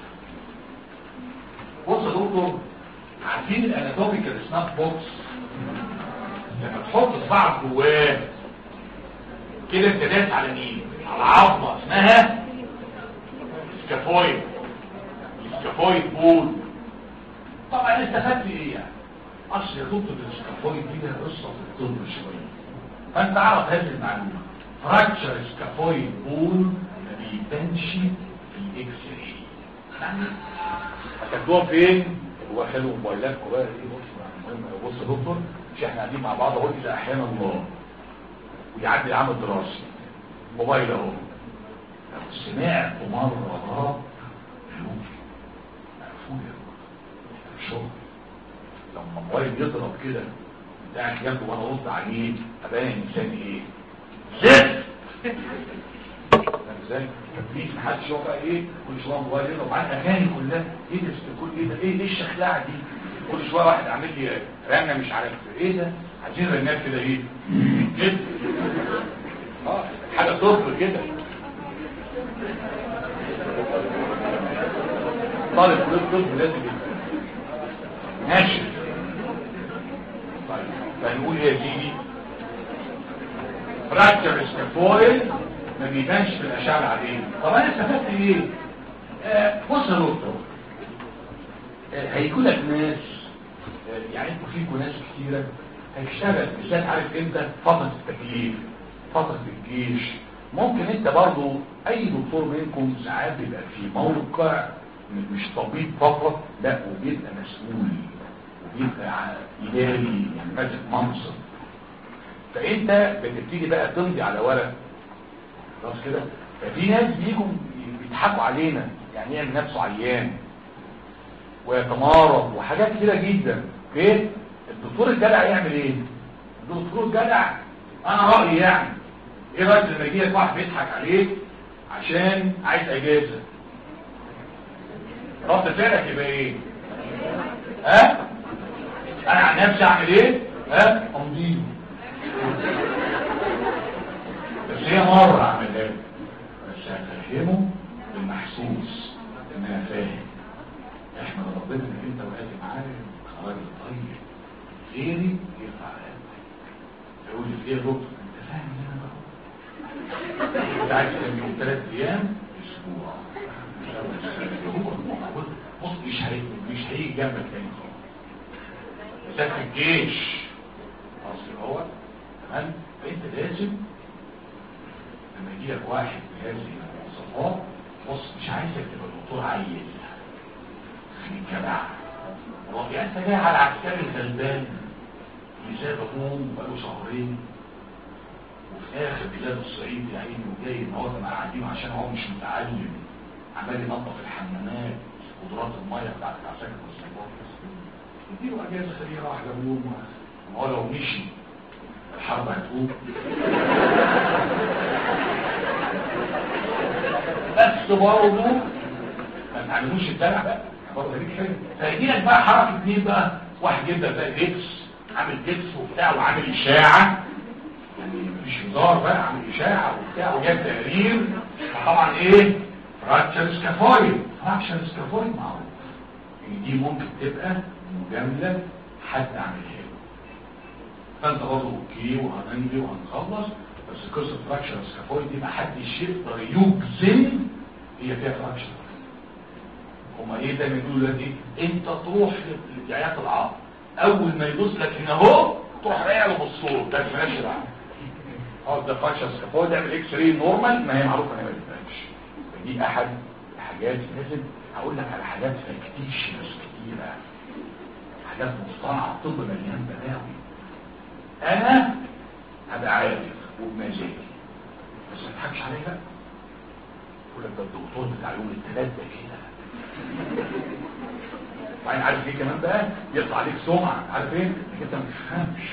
بص يا دكتور عارفين الاناتوميكال سناب بوكس لما تحط صباعك جواه كده انت داس على مين على عظمه اسمها سكافويد السكافويد بول طبعا استفدت ايه يعني اصل يا دكتور السكافويد دي لها قصه في الطب شويه فانت اعرف هذه المعلومه فراكشر سكافويد بول ما بيبانش في الاكس راي يعني هتاخدوها فين هو حلو موبايلاتكم بقى ايه بص المهم بص يا دكتور مش احنا قاعدين مع بعض اهو اذا احيانا الله ويعدي العام الدراسي موبايل اهو سمعت مره راب مقفول يا شغل لما موبايل يضرب كده قاعد جنبه وانا ارد عليه ابان انسان ايه زفت ازاي في محدش يقف بقى ايه كل شويه موبايل يضرب معاه الاغاني كلها ايه ده كل ايه ده ايه ايه الشخلعه دي كل شويه واحد عامل لي رنه مش عارف ايه ده عايزين رنات كده ايه كده اه حاجه طفل كده طالب كل طفل لازم يبقى ماشي طيب فنقول ايه يا سيدي فراكتر سكافويل ما بيبانش في الاشعه العاديه طب انا استفدت ايه آه بص يا دكتور آه هيكون لك ناس آه يعني انتوا فيكم ناس كتيره هيشتغل بالذات عارف امتى فتره التكليف فتره الجيش ممكن انت برضو اي دكتور منكم ساعات بيبقى في موقع مش طبيب فقط لا وبيبقى مسؤول وبيبقى اداري يعني ماسك منصب فانت بتبتدي بقى تمضي على ورق خلاص كده ففي ناس بيجوا بيضحكوا علينا يعني يعمل نفسه عيان ويتمارض وحاجات كتيره جدا اوكي الدكتور الجدع يعمل ايه الدكتور الجدع انا رايي يعني ايه رايك لما يجي لك واحد بيضحك عليك عشان عايز اجازه رد فعلك يبقى ايه ها انا عن نفسي اعمل ايه ها امضيه بس هي مره اعملها له. بس هفهمه بالمحسوس ان انا فاهم احمد ربنا انك انت وقعت معايا راجل طيب غيري يرفع قلبك يقول لي ايه يا دكتور انت فاهم ان انا بقى انت عايز من ثلاث ايام اسبوع بص مش هيجي مش هيجي جنبك تاني خالص بالذات في الجيش اصل هو تمام فانت لازم لما يجي لك واحد بهذه المواصفات بص مش عايزك تبقى دكتور عيل خليك جدع هو في انت جاي على العسكري الغلبان اللي ساب ابوه بقاله شهرين وفي اخر بلاد الصعيد يا عيني وجاي النهارده مع قاعدين عشان هو مش متعلم عمال ينظف الحمامات قدرات الميه بتاعت العساكر والظباط اديله اجازه خليه راح لابوه ما هو لو مشي الحرب هتقوم بس برضه ما تعلموش الدلع بقى برضه دي حلو فيجي لك بقى حركه اتنين بقى واحد جدا بقى ديكس عامل ديكس وبتاع وعامل اشاعه يعني مش هزار بقى عامل اشاعه وبتاع وجاب تقرير طبعا ايه فراكشر سكافويد فراكشر سكافويد معروف ان دي ممكن تبقى مجامله حد عاملها له فانت برضه اوكي وهنمضي وهنخلص بس قصه فراكشر سكافويد دي ما حدش يقدر يجزم هي فيها فراكشر هما ايه ده بيقولوا دلوقتي انت تروح لعيادة العظم اول ما يبص لك هنا اهو تروح رايح له بالصوت ده مالكش دعوه اه ده فراكشر سكافويد اعمل اكس راي نورمال ما هي معروفه ان هي ما تبانش دي احد الحاجات لازم هقول لك على حاجات فاكتيشنز كتيره حاجات مصطنعه الطب مليان بلاوي انا هبقى عارف وبمزاجي بس ما تضحكش عليا بقى يقول لك ده الدكتور بتاع يوم الثلاث ده كده وبعدين عارف ايه كمان بقى يطلع عليك سمعه عارف ايه انك انت ما تفهمش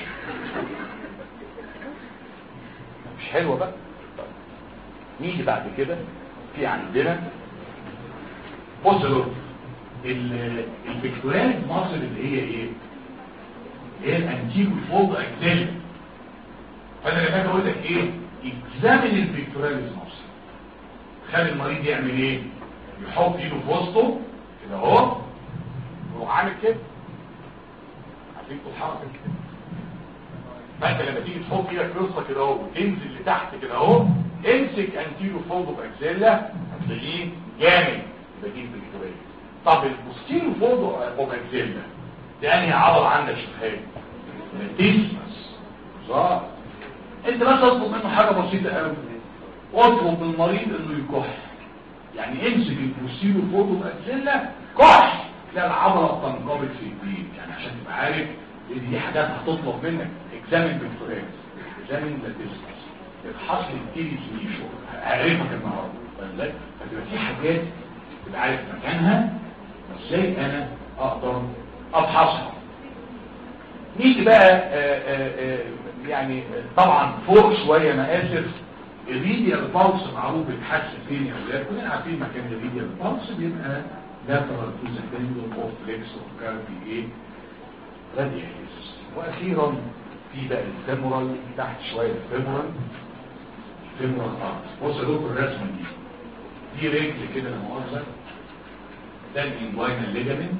مش حلوه بقى طيب. نيجي بعد كده في عندنا بص دول الفيكتوريال مصر اللي هي ايه اللي هي الانتيجو فولد اكزيل فانا لما اجي اقول لك ايه اكزامن الفيكتوريال مصر خلي المريض يعمل ايه يحط ايده في وسطه كده اهو ويروح عامل كده عارفين الحركه كده فانت لما تيجي تحط ايدك في وسطك كده اهو وتنزل لتحت كده اهو امسك انتيرو فولد اوف اكسيلا هتلاقيه جامد يبقى دي الفيكتوريال طب البوستيرو فولد اوف اكسيلا ده انهي عضله عندك شوفها التيسمس بالظبط انت بس اطلب منه حاجه بسيطه قوي اطلب من المريض انه يكح يعني امسك البوستيرو فولد اوف اكسيلا كح تلاقي العضله بتنقبض في ايديك يعني عشان تبقى عارف ان دي حاجات هتطلب منك اكزامن بالفوريز اكزامن للديسكس الحصل التيري سوليشن هعرفك النهارده فازاي فتبقى في حاجات تبقى عارف مكانها ازاي انا اقدر ابحثها نيجي بقى آآ آآ يعني طبعا فوق شويه انا اسف الريديال بالس معروف بيتحس فين يا اولاد كلنا عارفين مكان الريديال بالس بيبقى lateral to the pendulum of flex of curve ايه radialis واخيرا في بقى الفيمورال تحت شويه الفيمورال الفيمورال ارت بص يا دكتور الرسمه دي دي رجل كده لا مؤاخذه ده الانجوينال ليجامنت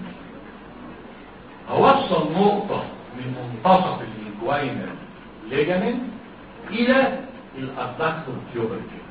اوصل نقطه من منتصف الانجوينال ليجامنت الى الادكتور تيوبركل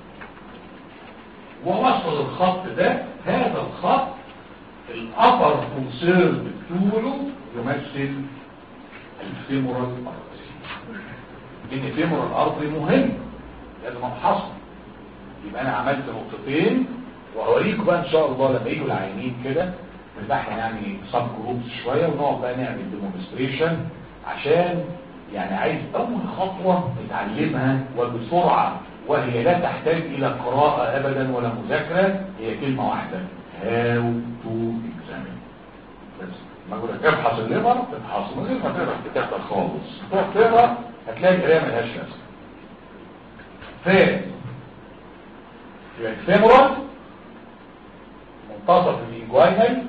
ووصل الخط ده هذا الخط الابر كونسيرن بتوعه يمثل الفيمورال ارتري لان الفيمورال ارتري مهم لازم افحصه يبقى انا عملت نقطتين وهوريكم بقى ان شاء الله لما يجوا العينين كده نفتح يعني سب جروبس شويه ونقعد بقى نعمل ديمونستريشن عشان يعني عايز اول خطوه نتعلمها وبسرعه وهي لا تحتاج الى قراءه ابدا ولا مذاكره هي كلمه واحده هاو تو اكزامين بس ما اقول لك ابحث الليفر تبحث من غير ما تقرا الكتاب ده خالص تروح تقرا هتلاقي القرايه ملهاش لازمه فين يبقى الفيمورال منتصف الانجوينال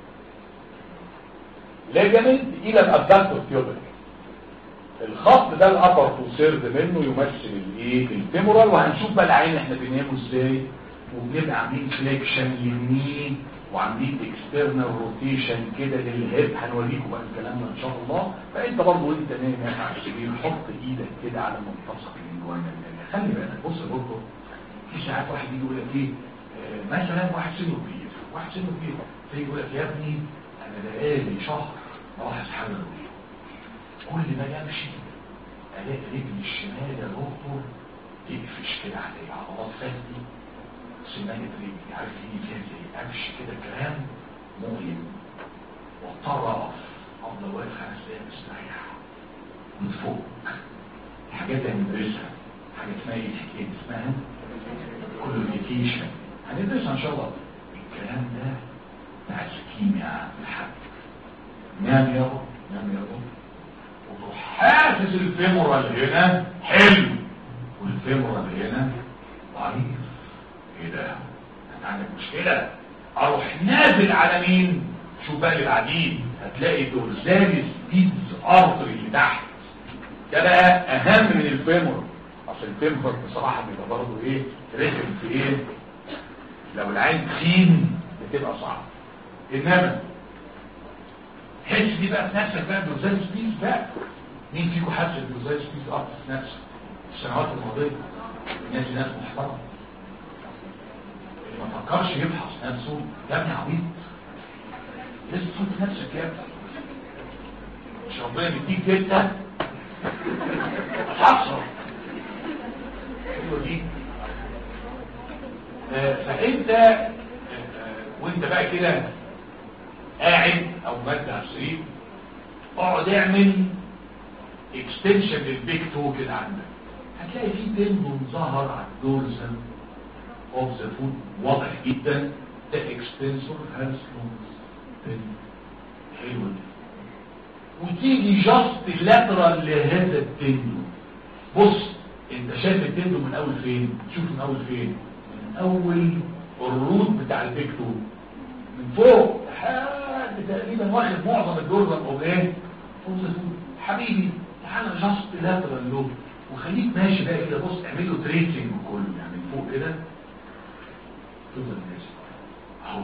ليجمنت الى الابدكتور تيوبر الخط ده الابر تو سيرد منه يمثل الايه الفيمورال وهنشوف بقى العين احنا بننامه ازاي وبنبقى عاملين فليكشن يمين وعاملين اكسترنال روتيشن كده للهيب هنوريكم بقى الكلام ده ان شاء الله فانت برضه وانت نايم على السرير حط ايدك كده على منتصف الانجوينال خلي بالك بص برضه في ساعات واحد يجي يقول لك ايه آه مثلا واحد سنه كبير واحد سنه كبير فيجي يقول لك يا ابني انا بقالي شهر بلاحظ حاجه غريبه كل ما يمشي الاقي رجلي الشمال يا دكتور تقفش كده على عضلات فخدي سمانة رجلي عارف ايه فيها زي قفش كده كلام مؤلم واضطر اقف افضل واقف خمس دقايق مستريح من فوق الحاجات اللي هندرسها حاجه اسمها ايه اسمها كولونيكيشن هندرسها ان شاء الله الكلام ده بتاع الكيمياء الحد نام يا رب نام يا رب وتروح حاسس الفيمورال هنا حلو والفيمورال هنا ضعيف ايه ده انت عندك مشكله اروح نازل على مين شوف بقى اللي بعدين هتلاقي دورزاليس بيدز ارتري اللي تحت ده بقى اهم من الفيمور اصل الفيمور بصراحه بيبقى برضه ايه رخم في ايه لو العين تخين بتبقى صعب انما حس دي بقى في نفسك بقى دورزاليس بيدز بقى مين فيكم حاسس بدورزاليس بيدز ارتري في نفسه السنوات الماضيه الناس دي ناس محترمه ما فكرش يبحث نفسه يا ابني عبيط لسه تشوف نفسك يا ابني مش ربنا بيديك جدا هتحصل ايوه دي آه فانت آه وانت بقى كده قاعد او مد على السرير اقعد اعمل اكستنشن للبيك تو كده عندك هتلاقي فيه تندون ظهر على الدورزل of the food واضح جدا the extensor has long حلو وتيجي جاست lateral لهذا التندو بص انت شايف التندو من اول فين شوف من اول فين من اول الروت بتاع البيكتو من فوق لحد تقريبا واخد معظم الدورزم او ايه حبيبي تعالى جاست lateral له وخليك ماشي بقى كده بص اعمل له تريسنج كله يعني من فوق كده تفضل ماشي اهو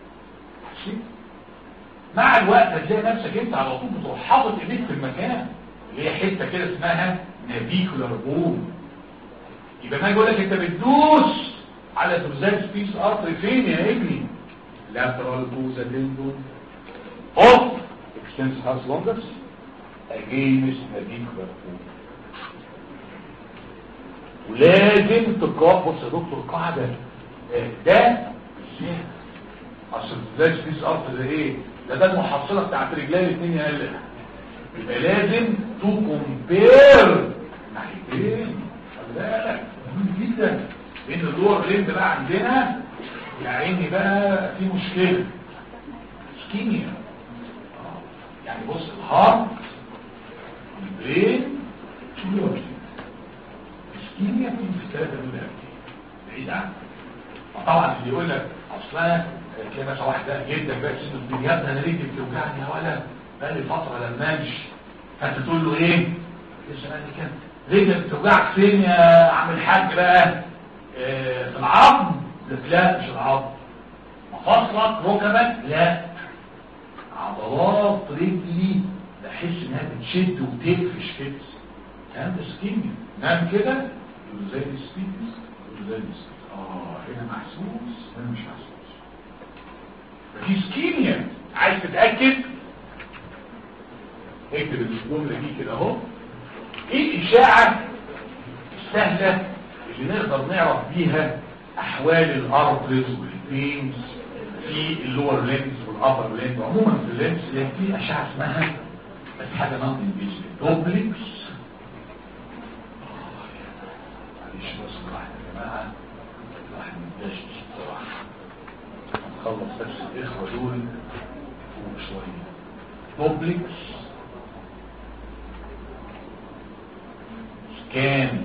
مع الوقت هتلاقي نفسك انت على طول بتروح حاطط ايديك في المكان اللي هي حته كده اسمها نافيكولار بوم يبقى ما يقول لك انت بتدوس على دوزات سبيس ارتري فين يا ابني lateral to the tendon of extensor has longus against navicular bone ولازم تقرأ بص يا دكتور قاعده ده اصل ده سبيس ارت ده ايه ده ده المحصله بتاعت رجلين الاثنين يقل يبقى لازم تو كومبير ناحيتين خلي بالك مهم جدا لان اللور ليمب بقى عندنا يا عيني بقى في مشكله سكيميا يعني بص الهارت البرين شو سكيميا بتيجي في الثلاثه دول بعيد عنك طبعا اللي يقول لك اصلا تلاقي مثلا واحد بقى جدا بقى سنه كبير يا ابني انا رجلي بتوجعني يا ولا بقى لي فتره لما امشي فانت تقول له ايه؟ لسه قال لي كام رجلك بتوجعك فين يا عم الحاج بقى؟ آه في العظم؟ لك لا مش العظم مفاصلك ركبك لا عضلات رجلي بحس انها بتشد وتقفش كده كلام ده سكيميا نام كده زي السبيكس زي السبيكس اه هنا محسوس هنا مش محسوس دي سكيميا عايز تتأكد نكتب الجملة دي كده اهو ايه الاشاعة السهلة اللي نقدر نعرف بيها احوال الارترز والفينز في اللور لينز والابر لينز عموما في اللينز في اشعة اسمها بس حاجة نون انفيزبل دوبلكس معلش بس واحد يا جماعة الواحد مداش بصراحة هنخلص بس الاخوة دول فوق شوية دوبلكس سكان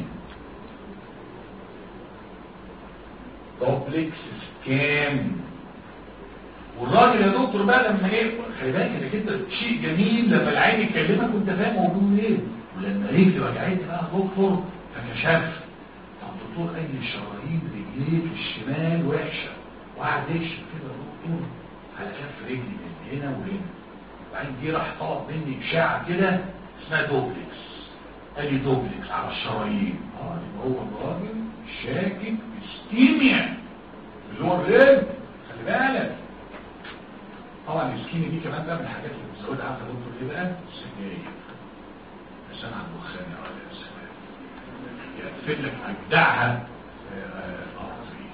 دوبلكس سكان والراجل يا دكتور بقى لما ايه خلي بالك انك انت شيء جميل لما العين يكلمك وانت فاهم هو بيقول ايه ولما رجلي وجعتني بقى دكتور فكشفت طب دكتور قال لي شرايين رجليك الشمال وحشه وقعد يكشف كده يا دكتور على كف رجلي من هنا وهنا وبعدين جه راح طلب مني اشاعه كده اسمها دوبلكس قال لي دوبلكس على الشرايين اه يبقى هو الراجل شاكك استيميا اللي هو الرجل خلي بالك طبعا السكيني دي كمان بقى من الحاجات اللي بتزودها عارفه دكتور ايه بقى السجاير عشان على الدخان يا ولد يا سلام يقفل لك اجدعها ارضي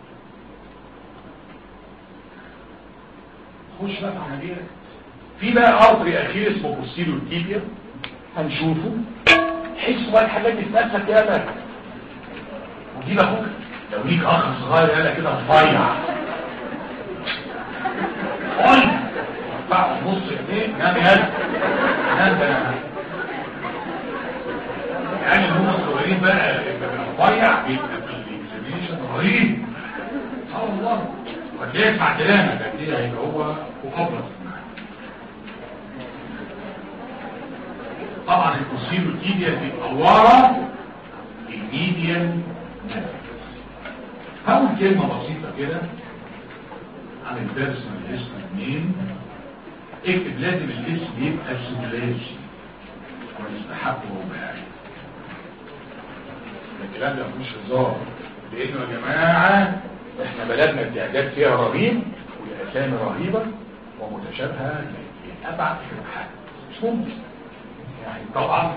خش بقى في عمليات في بقى ارضي اخير اسمه بوستيريو تيبيا هنشوفه حس بقى الحاجات دي في نفسك يا لك وجيب اخوك لو ليك اخ صغير يالا كده رفيع قول بقى نص ايديه نام يد نام ده يعني هم الصغيرين بقى رفيع بيبقى في الاكزامينشن رهيب اه والله وهتلاقي يسمع كلامك قد ايه هيبقى هو مخبط طبعا التصوير الكيديا بيبقى ورا الميديان هقول كلمة بسيطة كده عن الدرس من الاسم اتنين اكتب لازم الاسم يبقى ثلاثي ويستحق رباعي الكلام ده مفيش هزار لانه يا جماعة احنا بلدنا التعداد فيها رهيب والاسامي رهيبة ومتشابهة لأبعد حاجة مش ممكن يعني طبعا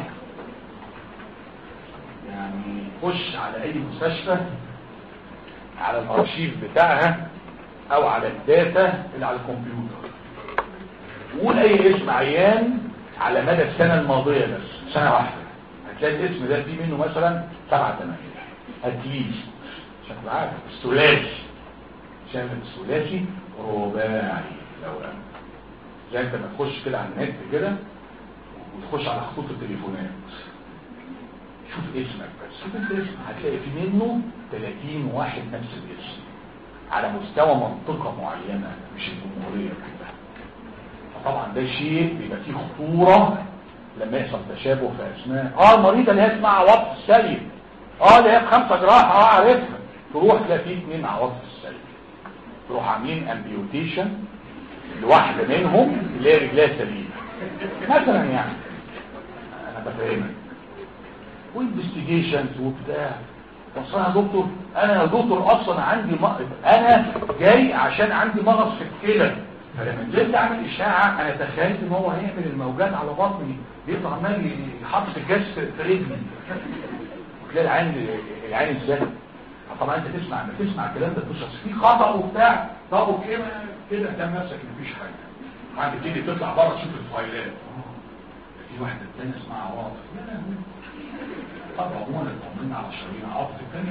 يعني خش على اي مستشفى على الارشيف بتاعها او على الداتا اللي على الكمبيوتر قول اي اسم عيان على مدى السنة الماضية بس سنة واحدة هتلاقي الاسم ده فيه منه مثلا سبعة ثمانية اتليست عشان تبقى عارف الثلاثي عشان الثلاثي رباعي لو أنا زي انت ما تخش كده على النت كده وتخش على خطوط التليفونات شوف اسمك بس شوف انت اسم هتلاقي في منه 30 واحد نفس الاسم على مستوى منطقة معينة مش الجمهورية كلها فطبعا ده شيء بيبقى فيه خطورة لما يحصل تشابه في اسماء اه المريضة اللي هي اسمها عواطف السليم اه اللي هي بخمسة جراح اه عارفها تروح تلاقي فيه اثنين عواطف السليم تروح عاملين امبيوتيشن لواحدة منهم اللي هي رجلها سليمة مثلا يعني انا بفهمك وانفستيجيشنز وبتاع وصلها يا دكتور انا يا دكتور اصلا عندي م... انا جاي عشان عندي مغص في الكلى فلما نزلت اعمل اشاعه انا تخيلت ان هو هيعمل الموجات على بطني بيطلع عمال يحط الجاز في رجلي وتلاقي العين العين ازاي طبعا انت تسمع لما تسمع الكلام ده تبص في خطا وبتاع طب وكده كده تعمل نفسك مفيش حاجه بعد تيجي تطلع بره تشوف الفايلات في واحده تانية اسمها عواطف لا لا طب عموما اطمنا على الشريعه عواطف الثانيه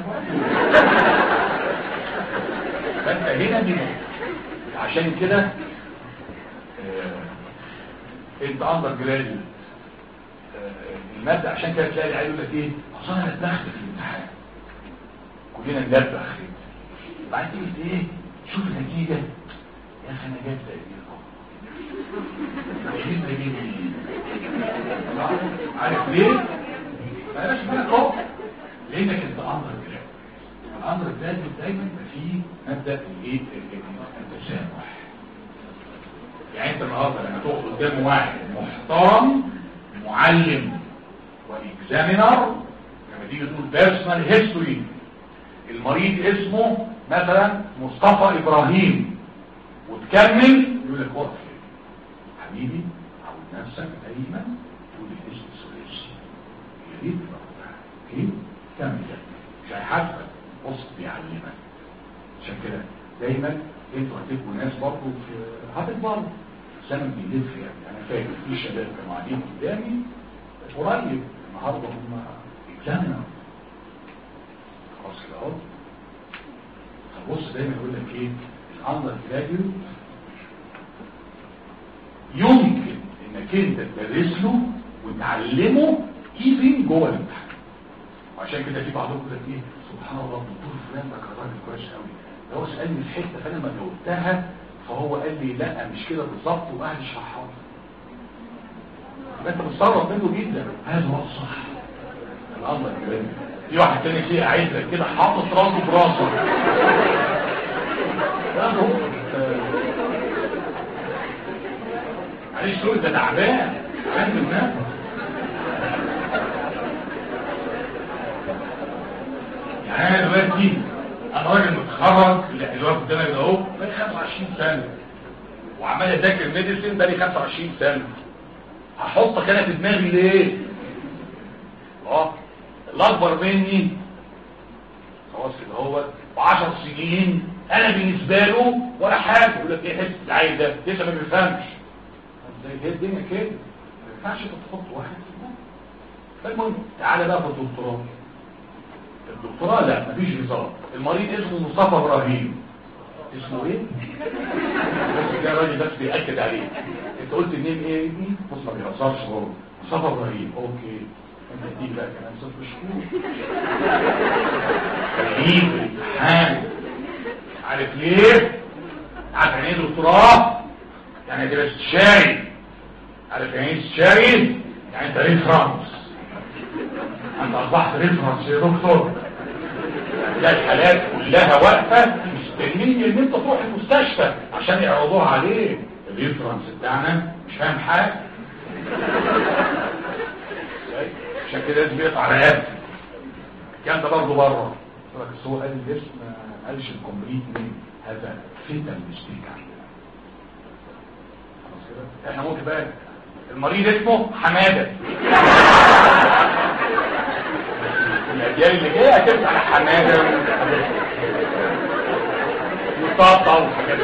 فانت هنا دي عشان كده اه انت اندر جراد اه الماده عشان كده تلاقي العيال يقول لك ايه اصل انا اتدخل في الامتحان كلنا ندبخ بعدين تيجي ايه شوف النتيجه يا اخي انا جايب زي دي عارف ليه؟ بلاش بالك اهو لانك انت امر جراد الامر الجراد دايما يبقى فيه مبدا الايه التسامح يعني انت النهارده لما تقف قدام واحد محترم معلم واكزامينر لما تيجي تقول بيرسونال هيستوري المريض اسمه مثلا مصطفى ابراهيم وتكمل يقول لك وقف حبيبي عود نفسك دايما اوكي كمل مش هيحاسبك بص بيعلمك عشان كده دايما انتوا هتبقوا ناس برضه في هتكبروا الزمن بيلف يعني انا فاكر في شباب كانوا قاعدين قدامي قريب النهارده هم اكزامنا خلاص كده اهو فبص دايما يقول لك ايه الاندر جراديوت يمكن انك انت تدرس له وتعلمه ايفن جوه الامتحان وعشان كده في بعضهم يقول لك ايه سبحان الله الدكتور فلان ده كان راجل كويس قوي ده هو سالني في حته فانا ما جاوبتها فهو قال لي لا مش كده بالظبط وقعد يشرحها لي انت مستغرب منه جدا هذا هو الصح الامر الكلام في واحد تاني فيه عايز لك كده حاطط راسه براسه لا هو معلش تقول ده تعبان عند الناس يعني انا دلوقتي انا راجل متخرج اللي هو قدامك ده اهو بقالي 25 سنه وعمال اذاكر ميديسين بقالي 25 سنه هحطك انا في دماغي ليه اه الاكبر مني خلاص كده هو و10 سنين انا بالنسبه له ولا حاجه يقول لك ايه حس العيل ده لسه ما بيفهمش زي هي الدنيا كده ما ينفعش تحط واحد في دماغك فالمهم تعالى بقى في الدكتوراه الدكتوراه لا مفيش نظام المريض اسمه مصطفى ابراهيم اسمه ايه بس ده راجل بس بيأكد عليه انت قلت النيم ايه بص ما بيهزرش هو مصطفى ابراهيم اوكي انت تيجي بقى كمان ست شهور تجيب الامتحان عارف ليه عارف يعني ايه دكتوراه يعني تبقى استشاري عارف يعني ايه استشاري يعني انت ريفرنس انت اصبحت ريفرنس يا دكتور ده الحالات كلها واقفه مستنيين ان انت تروح المستشفى عشان يعرضوها عليه الريفرنس بتاعنا مش فاهم حاجه عشان كده لازم يقطع رقبتي الكلام ده برضه بره بس هو قال الاسم ما قالش الكومبليت نيم هذا فتن مستيك عندنا خلاص كده احنا ممكن بقى المريض اسمه حماده الاجيال اللي جايه هتبقى على حماده وطاطا وحاجات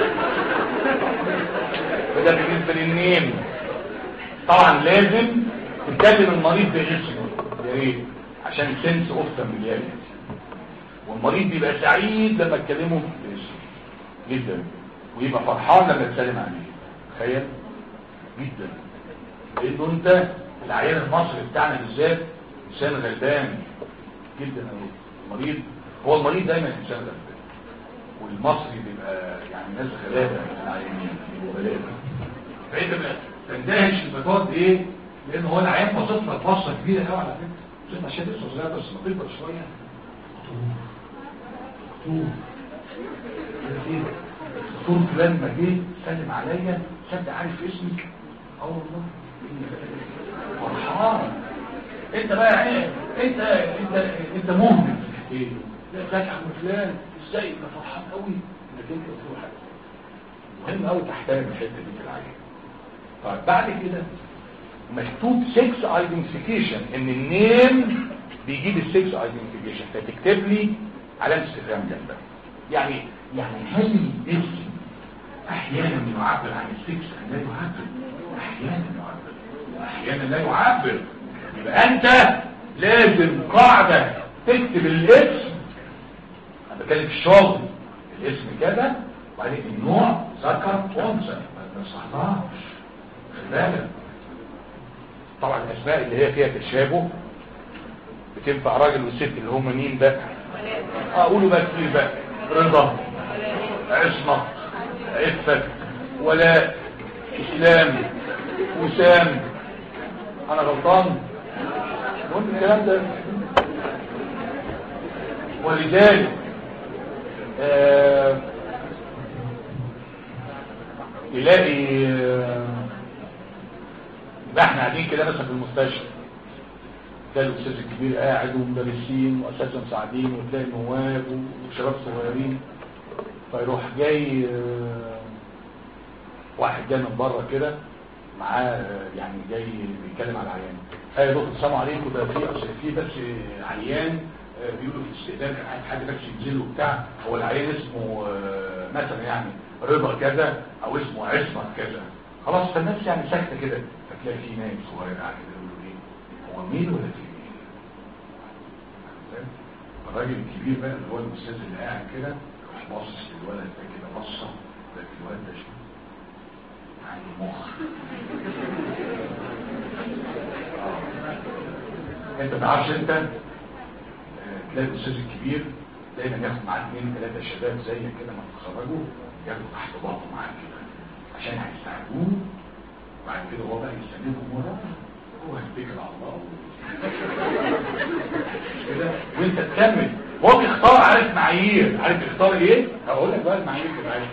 وده بالنسبه للنيم طبعا لازم تكلم المريض باسمه يا ريت عشان سنس اوف فاميلياريتي والمريض بيبقى سعيد لما تكلمه باسمه جدا ويبقى فرحان لما تسلم عليه تخيل جدا لانه انت العيان المصري بتاعنا بالذات انسان غلبان جدا قوي المريض هو المريض دايما انسان غلبان والمصري بيبقى يعني ناس غلابه العيانين بيبقوا غلابه فانت تندهش البطاط ايه لان هو العيان باصص لك بصه كبيره قوي على فكره زي ما شايف لسه صغير بس ما تكبر شويه دكتور دكتور فلان ما جه سلم عليا صدق عارف اسمي اه والله فرحان انت بقى ايه انت انت انت مهمل ايه لا ازيك يا عم فلان ازاي انت فرحان قوي انك انت تروح مهم قوي تحترم الحته دي في العيان طيب بعد كده مكتوب 6 ايدنتيفيكيشن ان النيم بيجيب ال 6 ايدنتيفيكيشن فتكتب لي علامه استفهام جنبها يعني يعني هل الاسم احيانا يعبر عن السكس لا يعبر احيانا يعبر واحيانا لا يعبر يبقى انت لازم قاعده تكتب الاسم انا بتكلم في الشغل الاسم كذا وبعدين النوع ذكر انثى ما تصحناش خلي بالك طبعا الاسماء اللي هي فيها تشابه بتنفع راجل وست اللي هم مين بقى اقولوا بقى كتير بقى رضا عصمة عفة ولاء اسلام وسام انا غلطان قلت الكلام ده ولذلك آه يلاقي آه يبقى احنا قاعدين كده مثلا في المستشفى تلاقي الاستاذ الكبير قاعد ومدرسين واساتذه مساعدين وتلاقي نواب وشباب صغيرين فيروح جاي آه واحد جاي من بره كده معاه يعني جاي بيتكلم على العيان ايوه يا دكتور السلام عليكم ده في اصل في بس عيان آه، بيقولوا في الاستقبال كان عايز حد بس ينزل له بتاع هو العيان اسمه آه، مثلا يعني رضا كذا او اسمه عصمت كذا خلاص فالناس يعني ساكته كده فتلاقي في نايم صغير قاعد كده يقول له ايه هو مين ولا في مين فاهم؟ الراجل الكبير بقى اللي هو الاستاذ اللي قاعد كده يروح باصص للولد ده كده بصه ده الولد ده شو يعني مخ آه. انت تعرفش انت آه، تلاقي الاستاذ الكبير دايما ياخد معاه اثنين ثلاثه شباب زيك كده ما تتخرجوا ياخدوا تحت باطه معاه كده عشان هيساعدوه وبعد كده هو بقى يستلمهم وراه هو هيتكل على الله مش كده وانت تكمل هو بيختار عارف معايير عارف يختار ايه هقول لك بقى المعايير بتاعتك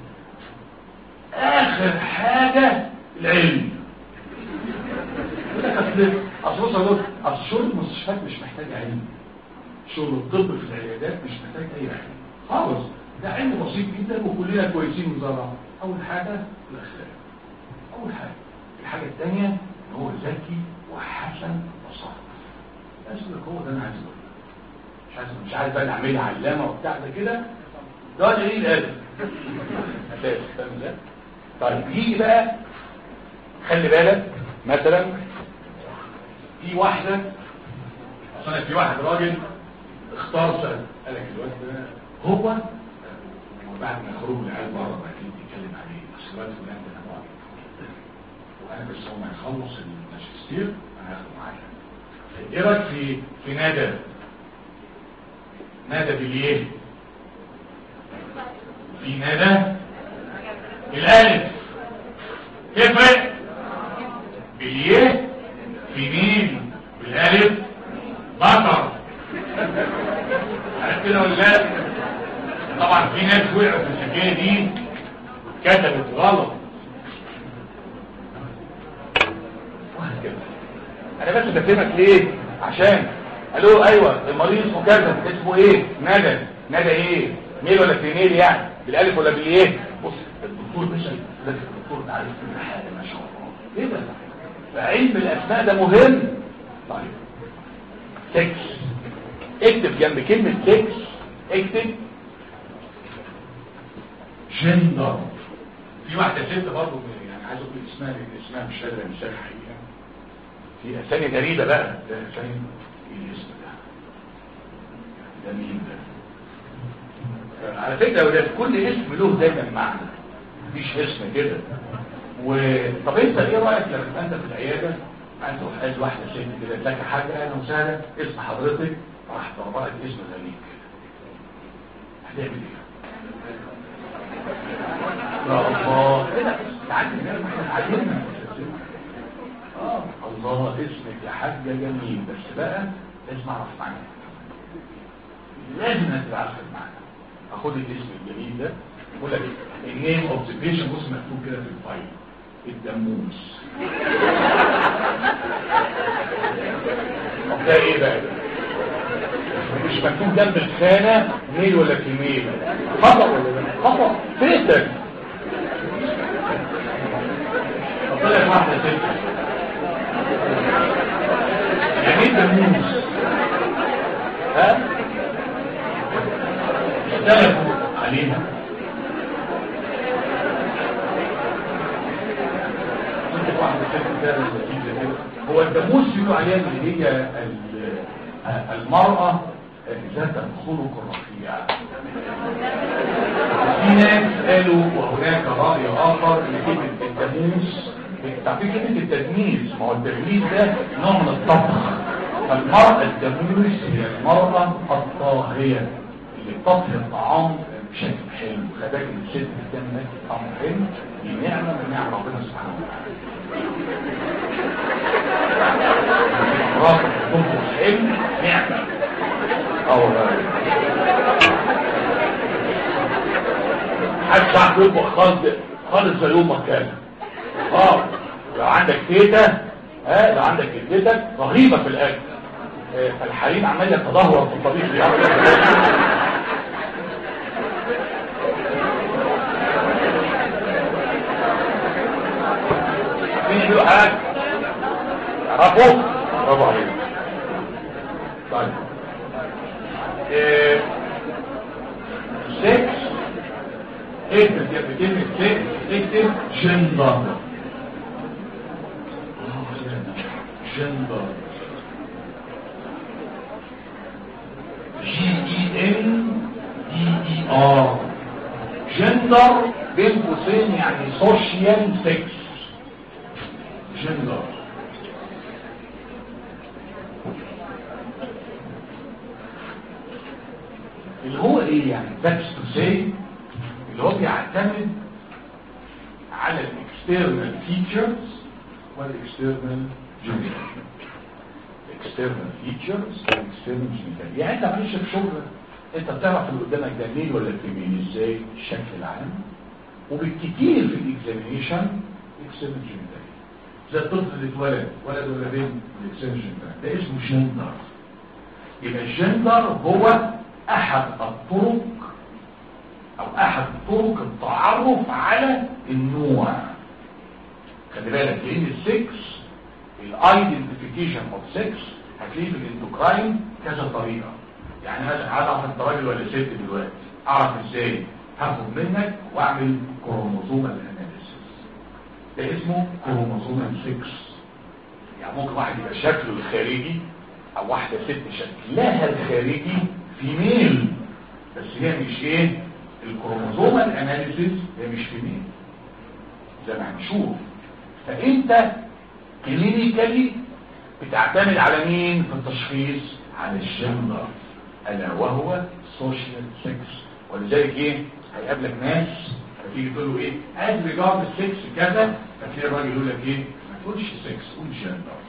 اخر حاجه العلم يقول لك اصل اصل بص يا دكتور، اصل شغل المستشفيات مش محتاج علم شغل الطب في العيادات مش محتاج اي علم خالص ده علم بسيط جدا وكلنا كويسين وزراعه اول حاجه الاخلاق اول حاجه الحاجه الثانيه ان هو ذكي وحسن بصر بس لك هو ده انا عايز اقوله مش عايز مش عايز بقى نعملها علامه وبتاع ده كده ده دليل الادب اساس فاهم ازاي طيب يجي بقى خلي بالك مثلا في واحده اصلا في واحد راجل اختار سنه قال لك الواد ده هو وبعد ما يخرجوا العيال بره بقى كده بيتكلم عليه بس الواد فلان ده انا معجب وانا بس هو ما يخلص الماجستير انا هاخده معايا ايه رايك في في نادى نادى باليه في نادى بالالف تفرق باليه في مين بالالف بطر عارف كده ولا لا طبعا في ناس وقعوا في الحكايه دي كتبت غلط وهكذا. انا بس بفهمك ليه عشان الو ايوه المريض اسمه كذا اسمه ايه ندى ندى ايه ميل ولا فيميل يعني بالالف ولا بالايه بص الدكتور بشر ده الدكتور ده عارف كل حاجه ما شاء الله ايه ده فعلم الاسماء ده مهم طيب سكس اكتب جنب كلمه سكس اكتب جندر في واحده ست برضه يعني عايز اقول اسمها لأن اسمها مش قادره مش حقيقه في اسامي غريبه بقى ده اسامي ايه الاسم ده ده مين ده على فكره وده كل اسم له دايما معنى مفيش اسم كده و طب انت ايه رايك لما تبقى انت في العياده عايز تروح عايز واحده ست كده لك حاجه اهلا وسهلا اسم حضرتك راح طلبت اسم غريب كده هتعمل ايه؟ يا الله كده تعالي نعمل احنا عايزينها اه الله اسمك يا حاجه جميل بس بقى لازم اعرف معناها لازم تبقى عارفه معانا اخد الاسم الجميل ده بقول لك النيم اوف ذا بيشنت بص مكتوب كده في الفايل الدموس طب ده ايه بقى ده؟ مش مكتوب جنب الخانه ميل ولا كيميل خطا ولا لا خطا فيتك طب لك واحده ست يعني ايه دموس ها اختلفوا عليها عندك واحدة ست كده لطيفة كده. هو الدموس بيقولوا عليها اللي هي ال- المرأة ذات الخلق الرفيع في ناس قالوا وهناك رأي آخر ان كلمة الدموس تعرفين كلمة التدميس ما هو التدميس ده نوع من الطبخ فالمرأة الدموس هي المرأة الطاهية اللي بتطهي الطعام بشكل حلو خداك ان الست بتعمل طعام حلو دي نعمة من نعم ربنا سبحانه وتعالى راسك تطبخ حلو نعمة اه والله محدش عارف يطبخ خالص خالص زي يوم ما كان اه لو عندك تيتا ها لو عندك جدتك رهيبة في الاكل آه، فالحريم عمال يتدهور في الطبيخ بيعمل مين يعملوا حاجة تعرفوا اكتب يا بكلمة سكس اكتب جندر جندر جي اي ان دي اي ار جندر بين قوسين يعني سوشيال سكس جندر اللي هو ايه يعني that's to say اللي هو بيعتمد على الاكسترنال فيتشرز والاكسترنال جينيتال اكسترنال فيتشرز والاكسترنال جينيتال يعني انت معلش في شغل انت بتعرف اللي قدامك ده ميل ولا فيميل ازاي الشكل العام وبالكتير في الاكزامينيشن اكسترنال جينيتال زي الطفل اللي اتولد ولد ولا بنت الاكسترنال جينيتال ده اسمه جندر يبقى الجندر هو احد الطرق او احد طرق التعرف على النوع خلي بالك لان السكس الايدنتيفيكيشن اوف سكس هتلاقيه في الاندوكراين كذا طريقه يعني مثلا عايز اعرف انت راجل ولا ست دلوقتي اعرف ازاي هاخد منك واعمل كروموسومال اناليسيس ده اسمه كروموسومال 6 يعني ممكن واحد يبقى شكله الخارجي او واحده ست شكلها الخارجي فيميل بس هي مش ايه الكروموسوم الاناليسيس هي مش فيميل زي ما هنشوف فانت كلينيكالي بتعتمد على مين في التشخيص على الجندر الا وهو سوشيال سكس ولذلك ايه هيقابلك ناس فتيجي تقول له ايه از ريجارد السكس كذا فتلاقي الراجل يقول لك ايه ما تقولش سكس قول جندر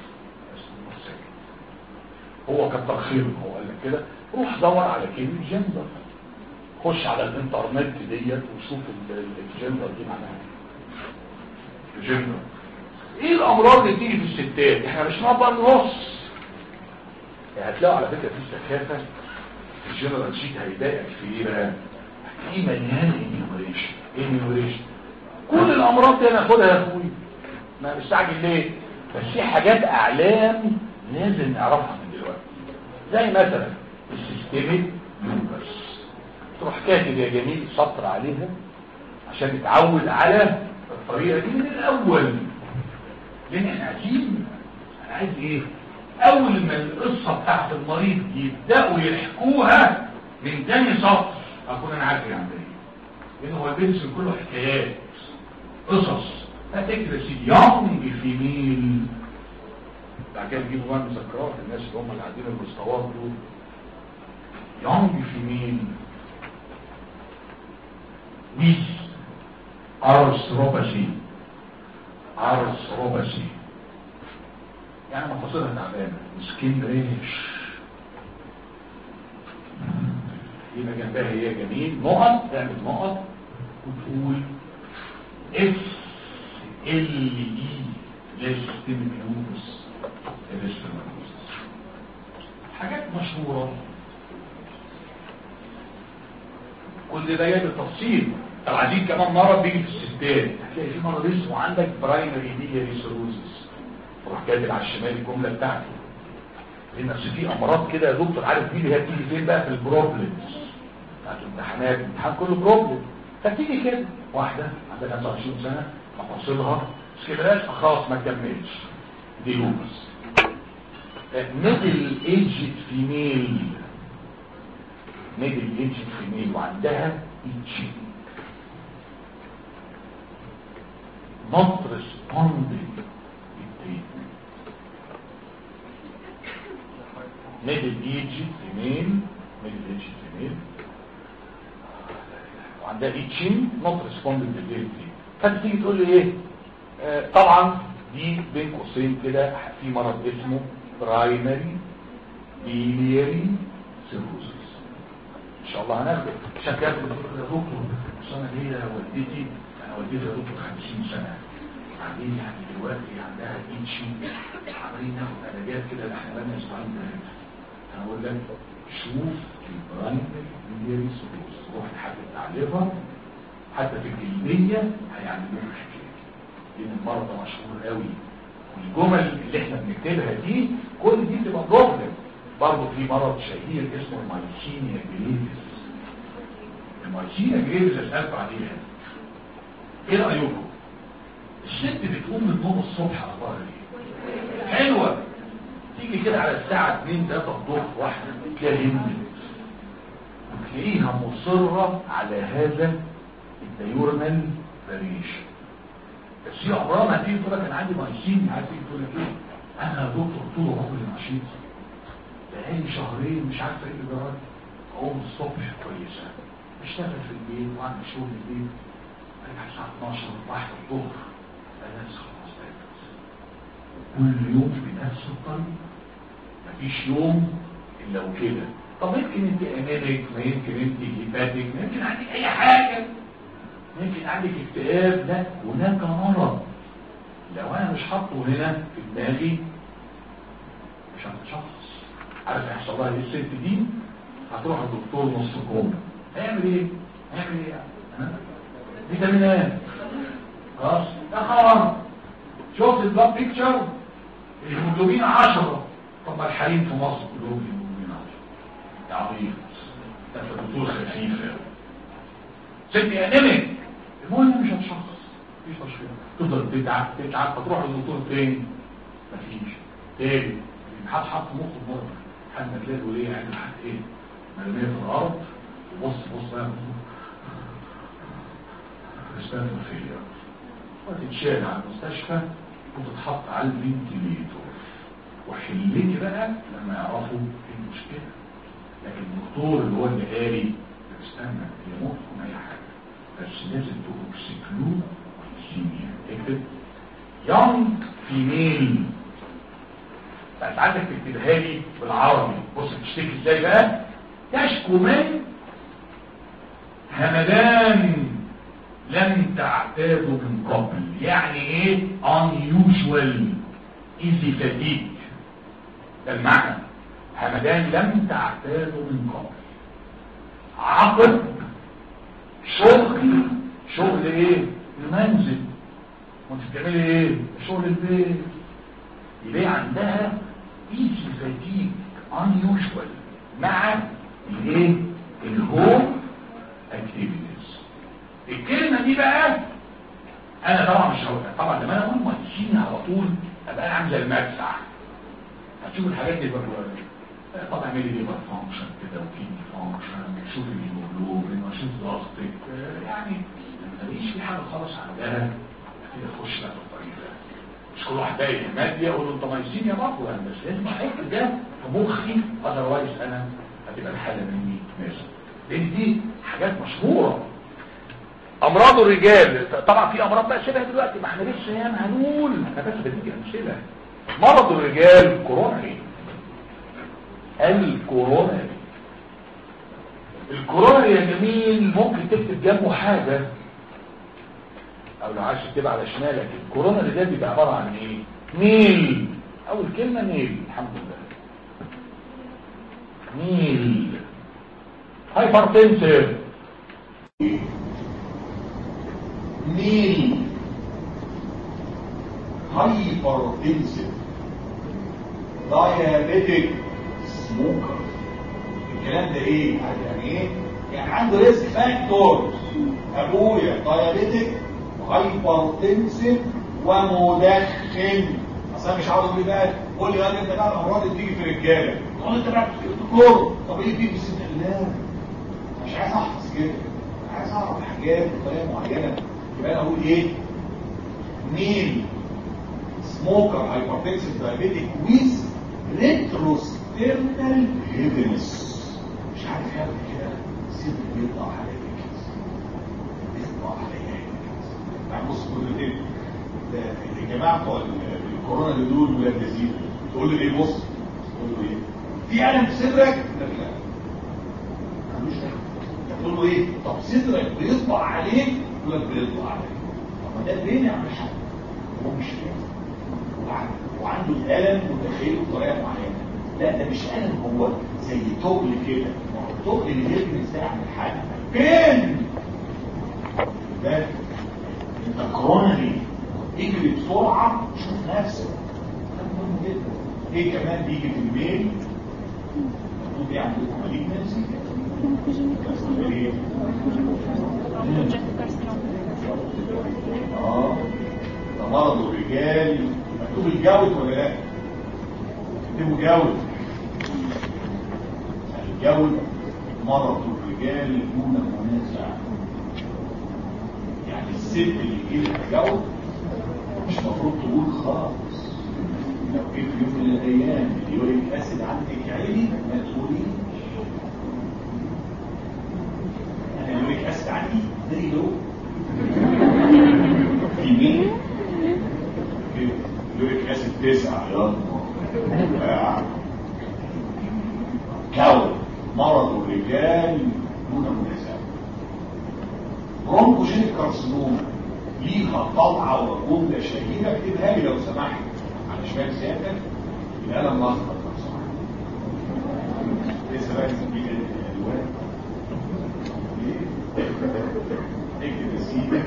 هو كتر خيره هو قال لك كده روح دور على كلمة جندر خش على الانترنت ديت وشوف الجندر دي معناها ايه جندر ايه الامراض اللي تيجي في الستات احنا مش نقدر نص يعني هتلاقوا على فكرة في سخافة في الجنرال شيت هيضايقك في ايه بقى في مليان انيوريشن انيوريشن كل الامراض دي هناخدها يا اخوي ما مستعجل ليه بس في حاجات اعلام لازم نعرفها من دلوقتي زي مثلا السيستميك لوبس تروح كاتب يا جميل سطر عليها عشان نتعود على الطريقة دي من الأول لأن احنا عايزين أنا عايز إيه أول ما القصة بتاعت المريض يبدأوا يحكوها من تاني سطر أكون أنا عارف يعني إيه لأن هو البنس كله حكايات قصص هتكتب يا سيدي يونج فيميل بعد كده نجيب بقى مذكرات الناس اللي هم اللي قاعدين المستويات دول يونج فيميل with arthropathy arthropathy يعني مفاصلها تعبانه سكين ريش يبقى جنبها هي جميل نقط تعمل نقط وتقول اف ال اي للسيستميك لوبس حاجات مشهورة كل ده جاي بالتفصيل طب عايزين كمان مرض بيجي في الستات هتلاقي في مرض اسمه عندك برايمري بيلياري سيروزس تروح كاتب على الشمال الجمله بتاعته لان اصل في امراض كده يا دكتور عارف دي اللي هي بتيجي فين بقى في البروبلمز بتاعت الامتحانات الامتحان كله بروبلم فتيجي كده واحده عندها 25 سنه مفاصلها سكيبرات فخلاص ما تكملش دي لوبس ميدل ايجد فيميل ميدل ايجد فيميل وعندها ايتشنج not responding للتريتمنت ميدل ايجد فيميل ميدل ايجد فيميل وعندها ايتشنج not responding للتريتمنت فانت تيجي تقول لي ايه آه طبعا دي بين قوسين كده في مرض اسمه برايمري بيلياري سيروزس ان شاء الله هناخده عشان كده بتقول يا دكتور بس انا هي والدتي انا والدتي يا دكتور 50 سنه بعدين يعني دلوقتي عندها ايتشي عمالين ناخد علاجات كده احنا بقالنا اسبوعين ثلاثه انا اقول لك شوف البرايمري بيلياري سيروزس روح لحد تعليفها حتى في الجلديه هيعملوا لك حكايه لان المرض ده مشهور قوي والجمل اللي احنا بنكتبها دي كل دي تبقى بروبلم برضه في مرض شهير اسمه المايسينيا جريفيس المايسينيا جريفيس اسالكم عليها ايه رايكم الست بتقوم من النوم الصبح اخبارها ايه حلوه تيجي كده على الساعه 2 3 الظهر واحده تلاقيها همت وتلاقيها مصره على هذا الديورنال فاريشن بس هي عمرها ما تيجي تقول لك انا عندي مايسين عارف تيجي تقول لك ايه انا يا دكتور طول عمري نشيط بقالي شهرين مش عارفه ايه اللي جرالي اقوم الصبح كويسه اشتغل في البيت واعمل شغل البيت ارجع الساعه 12 واحد الظهر الاقي نفسي خلاص تعبت كل يوم بنفس الطريقه مفيش يوم الا وكده طب يمكن انت انيميك ما يمكن انت هيباتيك ما يمكن عندك اي حاجه يمكن عندك اكتئاب لا هناك مرض لو انا مش حاطه هنا في دماغي مش هتشخص عارف هيحصل لها ايه الست دي هتروح الدكتور نص كوم هيعمل ايه هيعمل ايه يعني فيتامينات خلاص يا خلاص شفت البلاد بيكتشر الهيموجلوبين 10 طب ما الحريم في مصر كلهم هيموجلوبين 10 يا عبيط ده الدكتور خفيف ستي انيميك المهم مش هتشخص مفيش مشكله تفضل تتعب تتعب فتروح للدكتور تاني مفيش تاني حد حط مخه مره حد ما تلاقي وليه عنده حد ايه مرميه في الارض وبص بص بقى اسباب الخير وتتشال على المستشفى وتتحط على الفنتليتور وحلتي بقى لما يعرفوا ايه المشكله لكن الدكتور اللي هو اللي قاري استنى هي ممكن اي حاجه بس لازم توكسيكلو سيميا اكتب يونج فيميل بس عايزك تكتبها لي بالعربي بص بتشتكي ازاي بقى تشكو من همدان لم تعتاده من قبل يعني ايه unusual easy fatigue ده المعنى همدان لم تعتاده من قبل عقب شغل شغل ايه المنزل وانت بتعملي ايه شغل البيت يبقى عندها ايزي فاتيك unusual مع الايه الهوم اكتيفيتيز الكلمه دي بقى انا طبعا مش هقولها طبعا لما انا اقول مهندسين على طول ابقى انا عامل زي المدفع هتشوف الحاجات دي بقى طبعا اعملي ليفر فانكشن كده وكيدني فانكشن شوف الهيموجلوبين وشوف ضغطك يعني مفيش في حاجه خالص عندها كده تخش بقى في الطريق ده مش كل واحد باقي مادي يقول له انت مايسين يا بابا انا بس لازم احط ده في مخي اذروايز انا هتبقى الحاله مني نازل لان دي حاجات مشهوره امراض الرجال طبعا في امراض بقى شبه دلوقتي ما احنا لسه يعني هنقول انا بس بديك امثله مرض الرجال كورونري الكورونا الكورونا يا جميل ممكن تكتب جنبه حاجة او لو عايز تكتبها على شمالك الكورونا ده بيبقى عبارة عن ايه ميل اول كلمة ميل الحمد لله ميل هايبرتنسيف ميل هايبرتنسيف دايابيتك سموكر الكلام ده ايه يعني ايه يعني عنده ريسك فاكتورز ابويا دايابيتك وهايبرتنسيف ومدخن اصلا مش عاوز اقول بقى قول لي بقى انت بقى الامراض اللي بتيجي في الرجاله تقول انت بقى دكتور طب ايه بتيجي في لا مش عايز احفظ كده عايز اعرف حاجات بطريقه معينه يبقى انا اقول ايه ميل سموكر هايبرتنسيف دايابيتك ويز ريتروستيرنال هيفنس مش عارف يعمل كده سيب بيطلع عليا كده بيطلع عليا كده يعني بص كل ايه الجماعه بتوع الكورونا اللي دول ولاد لذيذ تقول له ايه بص تقول له ايه في الم في صدرك لا لا ملوش تقول له ايه طب صدرك بيطلع عليك ولا بيطلع عليك طب ما ده فين يا عم الحاج هو مش فاهم وعنده الالم متخيله بطريقه معينه لا ده مش الم هو زي تقل كده ما هو التقل اللي يجري يعمل حاجه فين ده انت كرونري اجري بسرعه شوف نفسك ده مهم جدا ايه كمان بيجي في الميل مكتوب ايه عندكم مالجنسي الجود ولا لا اكتبوا جود الجود مرض الرجال دون منازع يعني الست اللي يجيلها جود مش المفروض تقول خالص لو جه في يوم من الايام اليوريك اسيد عندك عالي ما تقوليش انا اليوريك اسيد عندي زي لو في مين اليوريك اسيد تسعة يا نهار. كون مرض الرجال دون منازع برونكوجينيك كارسينوما ليها طلعه وجمله شهيره اكتبها لي لو سمحت على شمال سيادتك القلم الاخضر لو سمحت لسه بقى نسميه الالوان اكتب يا سيدي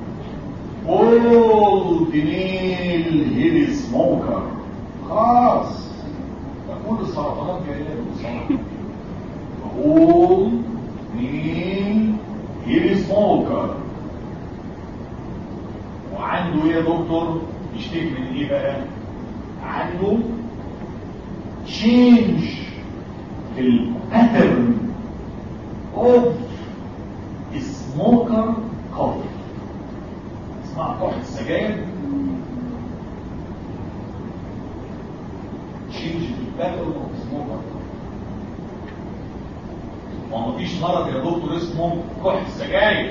اول فينيل هيد سموكر خلاص كل السرطانات جايه من اول فينيل هيد سموكر وعنده ايه يا دكتور يشتكي من ايه بقى عنده تشينج في الباترن اوف سموكر كوف اسمها كحة السجاير تشينج في الباترن اوف سموكر ما مفيش مرض يا دكتور اسمه كحة السجاير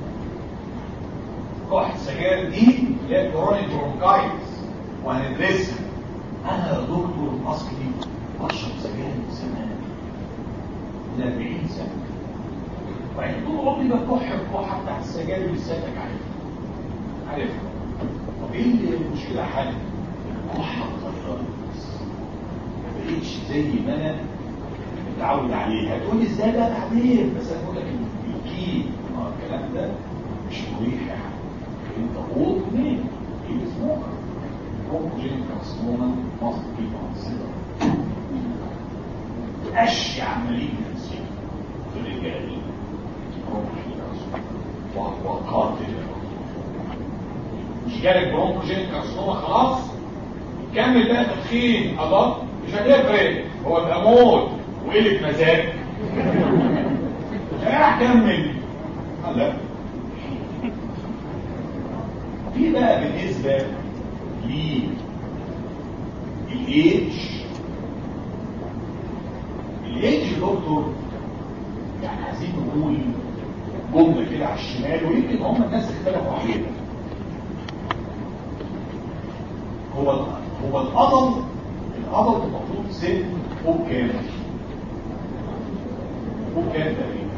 كحة السجاير دي اللي هي كورونيك برونكايتس وهندرسها انا يا دكتور اصلي بشرب سجاير من زمان من 40 سنه وبعدين طول عمري بكح الكحه بتاعت السجاير اللي لساتك عارفها عارفها طب ايه المشكله حل الكحه اتغيرت ما بقتش زي ما انا متعود عليها هتقول لي ازاي بقى بعدين بس انا بقول لك الكيل الكلام ده مش مريح يا حبيبي انت قول منين ايه اسمه bronchogenic carcinoma must be considered أشيع malignancy في الرجال bronchogenic carcinoma وهو قاتل مش جالك bronchogenic carcinoma خلاص كمل بقى تدخين الله مش هتفرق هو بقى موت وقلة مزاج لا كمل لا في بقى بالنسبة للايدج الايدج يا دكتور يعني عايزين نقول جمله كده على الشمال ويمكن هم الناس اختلفوا عليها هو هو القدم القدم المفروض سن فوق كام؟ فوق كام تقريبا؟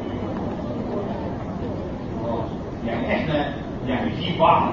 يعني احنا يعني في بعض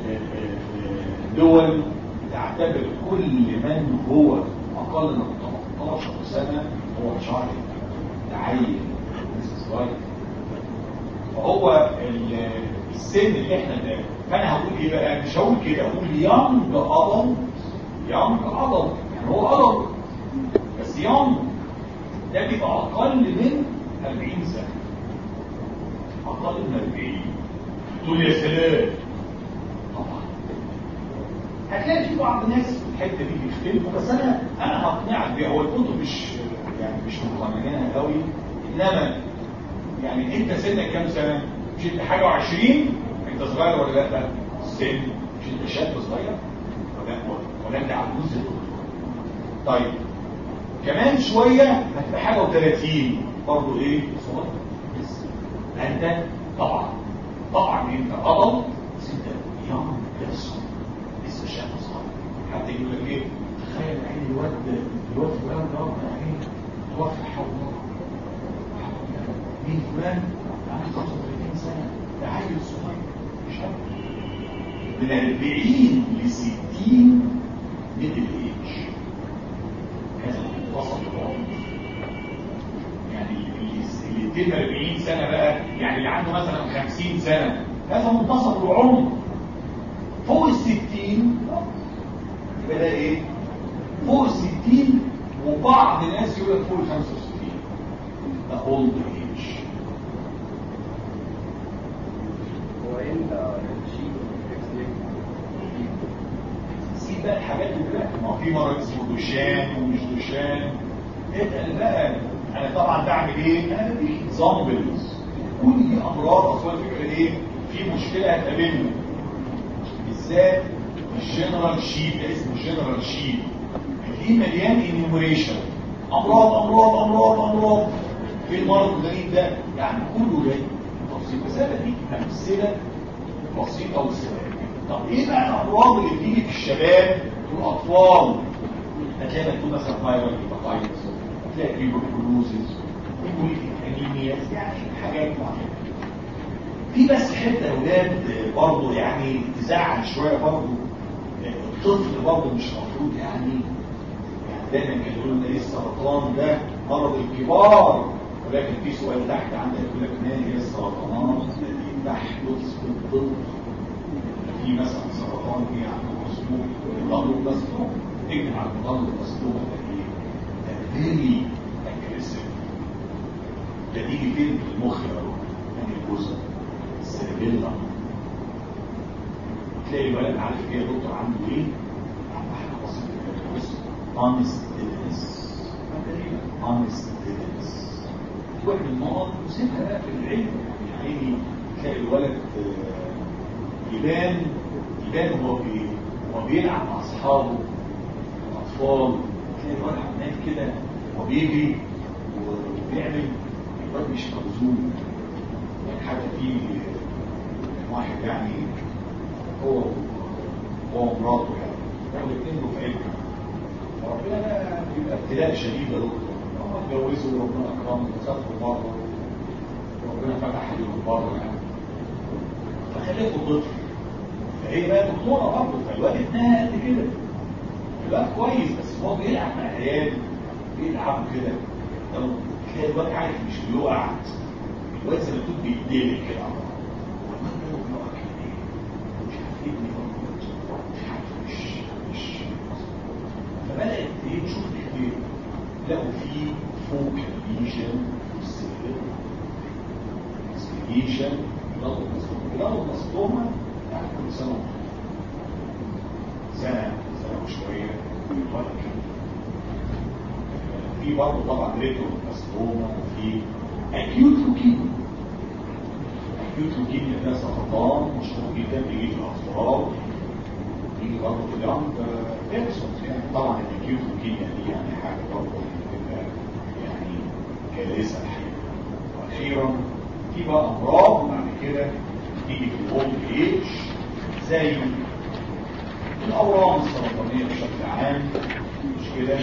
دول تعتبر كل من هو اقل من 18 سنة هو شعر تعين صغير فهو السن اللي احنا ده فانا هقول ايه بقى مش هقول كده هقول يانج ادل يانج ادل يعني هو ادل بس يانج ده بيبقى اقل من 40 سنة اقل من 40 تقول يا سلام طبعا هتلاقي في بعض الناس في الحته دي بيختلفوا بس انا انا هقنعك بيها هو الكتب مش يعني مش مقنناها قوي انما يعني انت سنك كام سنه؟ مش انت حاجه و20 انت صغير ولا لا؟ السن مش انت شاب صغير ولا ولا انت عجوز طيب كمان شويه هتبقى حاجه و30 برضه ايه؟ صغير بس انت طبعا طبعا انت غلط بس انت يوم لسه لسه شاب صغير حتى يقول لك ايه تخيل عين الواد الواد فلان ده يعني توفى حول مين فلان عنده 35 سنه ده عيل صغير شاب من 40 ل 60 ميدل ايج هذا وسط العمر يعني اللي 42 سنة بقى يعني اللي عنده مثلا 50 سنة هذا منتصف العمر فوق الستين يبقى ده ايه فوق الستين وبعض الناس يقول لك فوق ال 65 ده اولد ايج هو انت شيء سيب بقى الحاجات اللي بقى ما هو في مرض اسمه دوشان ومش دوشان اتقل بقى انا طبعا بعمل ايه انا بديك اكزامبلز كل دي امراض اصلا الفكره ايه في مشكله هتقابلنا بالذات الجنرال شيت ده اسمه جنرال شيت هتلاقيه مليان انيموريشن امراض امراض امراض امراض ايه المرض الغريب ده يعني كله جاي تفصيل بس انا بديك امثله بسيطه وسهله طب ايه بقى الامراض اللي بتيجي في الشباب والاطفال هتلاقي مكتوب مثلا فايرال هيباتايتس هتلاقي تيوبركلوزز انيميا يعني حاجات معينه في بس حته اولاد برضه يعني تزعل شويه برضه الطفل برضه مش المفروض يعني يعني دايما كانوا يقولوا لنا ايه السرطان ده مرض الكبار ولكن في سؤال تحت عندك يقول لك ما هي السرطانات التي تحدث في الطفل في مثلا سرطان في عنده مسلوب الغلط مسلوب اكتب على الغلط مسلوب ده ايه؟ ده فيري اجريسيف ده بيجي فين في المخ يا روح يعني الجزء السيربيلا تلاقي الولد عارف ايه يا دكتور عنده ايه؟ عنده حاجه بسيطه كده بس انستيدنس انستيدنس واحد من النقط وسيبها بقى في العلم يعني عيني تلاقي الولد يبان يبان هو بي هو بيلعب مع اصحابه الاطفال تلاقي الولد عمال كده وبيجري وبيعمل الولد مش موزون يعني حتى في واحد يعني هو هو مراته يعني كانوا الاثنين دفعتنا ربنا بقى بيبقى ابتلاء شديد يا دكتور هم اتجوزوا وربنا اكرمهم وسافروا بره وربنا فتح عليهم بره يعني فخليته طفل فهي بقى دكتوره برضه فالواد ابنها قد كده الواد كويس بس هو بيلعب مع عيال بيلعبوا كده تلاقي الواد عارف مش بيقع الواد زي ما تقول بيتدلق كده على فبدأت ايه تشوف كتير لقوا في فوق ليجن والسيرفر ليجن لقوا مصطومة لقوا مصطومة يعني كل سنة سنة سنة وشوية ولا في برضه طبعا ريتو مصطومة وفي اكيوت لوكيميا اكيوت لوكيميا ده سرطان مشهور جدا بيجي في الاطفال بيجي برضه في اليوم بيرسونز يعني طبعا الاكيوت لوكيميا دي يعني حاجه برضه بتبقى يعني كارثه الحقيقه واخيرا في بقى امراض بعد كده تيجي في الاولد ايج زي الاورام السرطانيه بشكل عام مش كده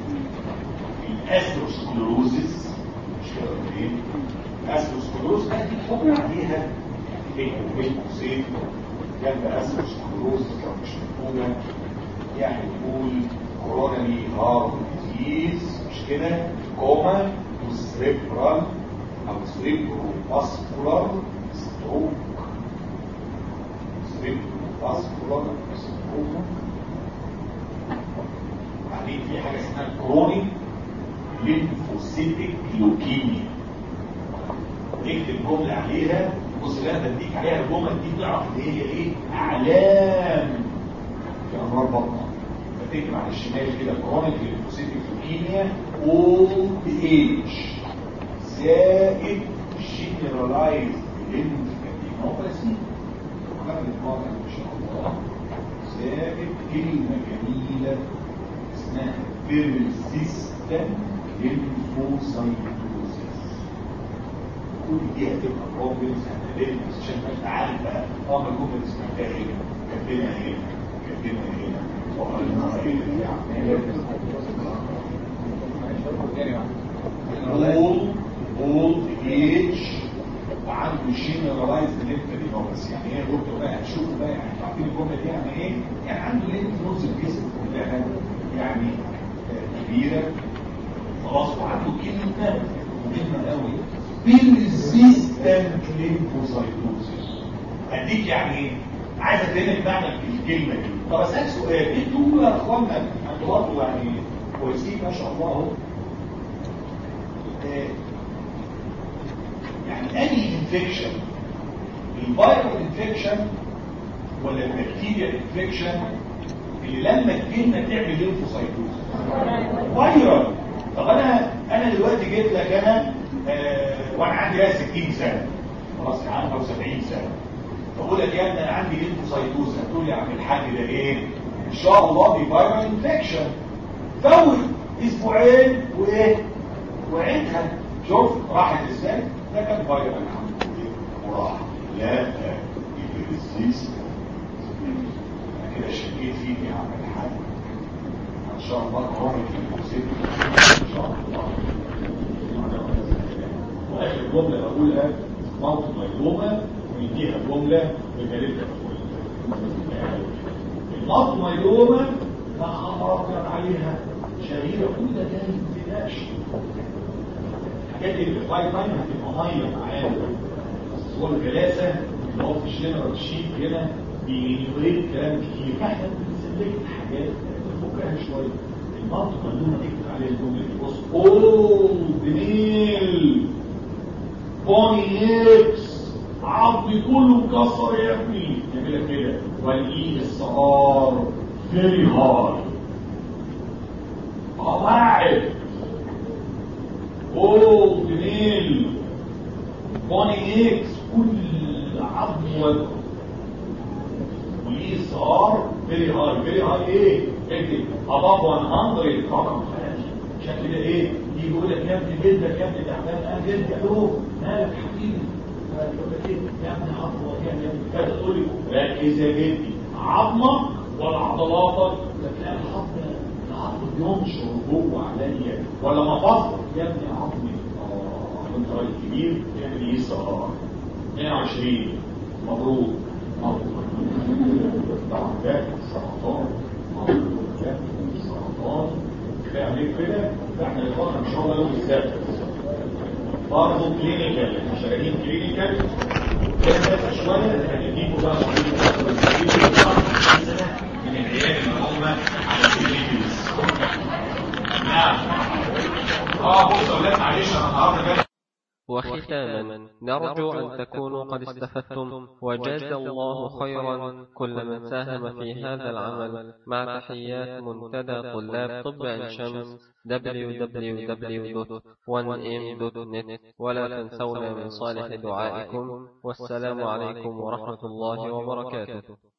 الاثروسكلوروزس مش كده ولا ايه الاثروسكلوروز دي حكم عليها بين وبين قوسين جنب اثروسكلوروز لو مش مفهومه يعني نقول كوروناري هارت ديزيز مش كده كوما وسريبرال او سريبرو فاسكولار ستروك سريبرو فاسكولار ستروك بعدين في حاجه اسمها كرونيك ليمفوسيتك لوكيميا نكتب جمله عليها بص اللي انا بديك عليها الجمل دي تعرف ان هي ايه اعلام في امراض بطنه فتكتب على الشمال كده كرونيك ليمفوسيتك لوكيميا اولد ايج زائد جنرالايز ليمفادينوباثي وهذا القاعده ان شاء الله زائد كلمه جميله اسمها بيرسيستنت ليمفوسايتوزيس كل دي هتبقى بروبلمز هنقابلها بس عشان انت عارف بقى اه الجمله دي سمعتها ايه كاتبينها هنا كاتبينها هنا اول اول ايج وعنده جنرالايز ليمفادينوباثي يعني ايه دكتور بقى هتشوفوا بقى يعني عارفين الجمله دي يعني ايه؟ يعني عنده ليمف نودز الجسم كلها يعني كبيره خلاص وعنده كلمه مهمه قوي بيرزيستنت ليمفوسايتوزيس اديك يعني ايه؟ عايز افهمك معنى الكلمه دي طب اسالك سؤال انتوا يا اخوانا انتوا برضه يعني كويسين ما شاء الله اهو يعني اني انفكشن الفيرال انفكشن ولا البكتيريا انفكشن اللي لما تجينا تعمل ليمفوسايتوز فايرال طب انا انا دلوقتي جيت لك انا آه وانا عندي بقى 60 سنه خلاص يا عم او 70 سنه فاقول لك يا ابني انا عندي ليمفوسايتوز هتقول لي يا عم الحاج ده ايه ان شاء الله دي فايرال انفكشن فوت اسبوعين وايه وعيدها شوف راحت ازاي ده كان فايرال الحمد لله وراح لا الريزيست انا كده شكيت فيك يا عم الحاج ان شاء الله كرامك في ان شاء الله واخر جمله بقولها موت ميلومه ويديها جمله بجانبها الموت ميلومه لا خبر ابيض عليها شهيره كل ده ما تقلقش الحاجات اللي في البايب لاين هتبقى ميه معانا بس هو الجلاسه اللي هو في الجنرال شيت هنا بينيوريت كلام كتير احنا بنسلك حاجات نفكها شويه المنطق ممنوع نكتب عليه الجمله دي بص اوه بنيل بوني اكس عظمي كله مكسر يا ابني نعملها كده والاي اس ار فيري هاي قواعد اوه بنيل بوني اكس كل عظم وجهه والاي اس ار فيري هاي فيري هاي ايه اكتب above 100 رقم شكل ده ايه يجي يقول لك يا ابني جدك يا ابني تعبان انا جدي الو مالك حبيبي يقول لك ايه يا ابني عظمه يا ابني كده تقول لي ركز يا جدي عظمك ولا عضلاتك لك لا العظم العظم بينشر جوه عليا ولا مفاصلك يا ابني عظمي اه انت راجل كبير تعمل ايه السهران 120 مبروك مبروك طبعا ده سرطان سرطان كفايه عليك كده فاحنا لقاءنا ان شاء الله يوم السبت برضه كلينيكال احنا شغالين كلينيكال كده شويه هنديكوا بقى من العيال اللي هم على الكلينيكالز نعم اه بص اولاد معلش انا النهارده جاي وختاما نرجو أن تكونوا قد استفدتم وجاز الله خيرا كل من ساهم في هذا العمل مع تحيات منتدى طلاب طب عين شمس www.1m.net ولا تنسونا من صالح دعائكم والسلام عليكم ورحمة الله وبركاته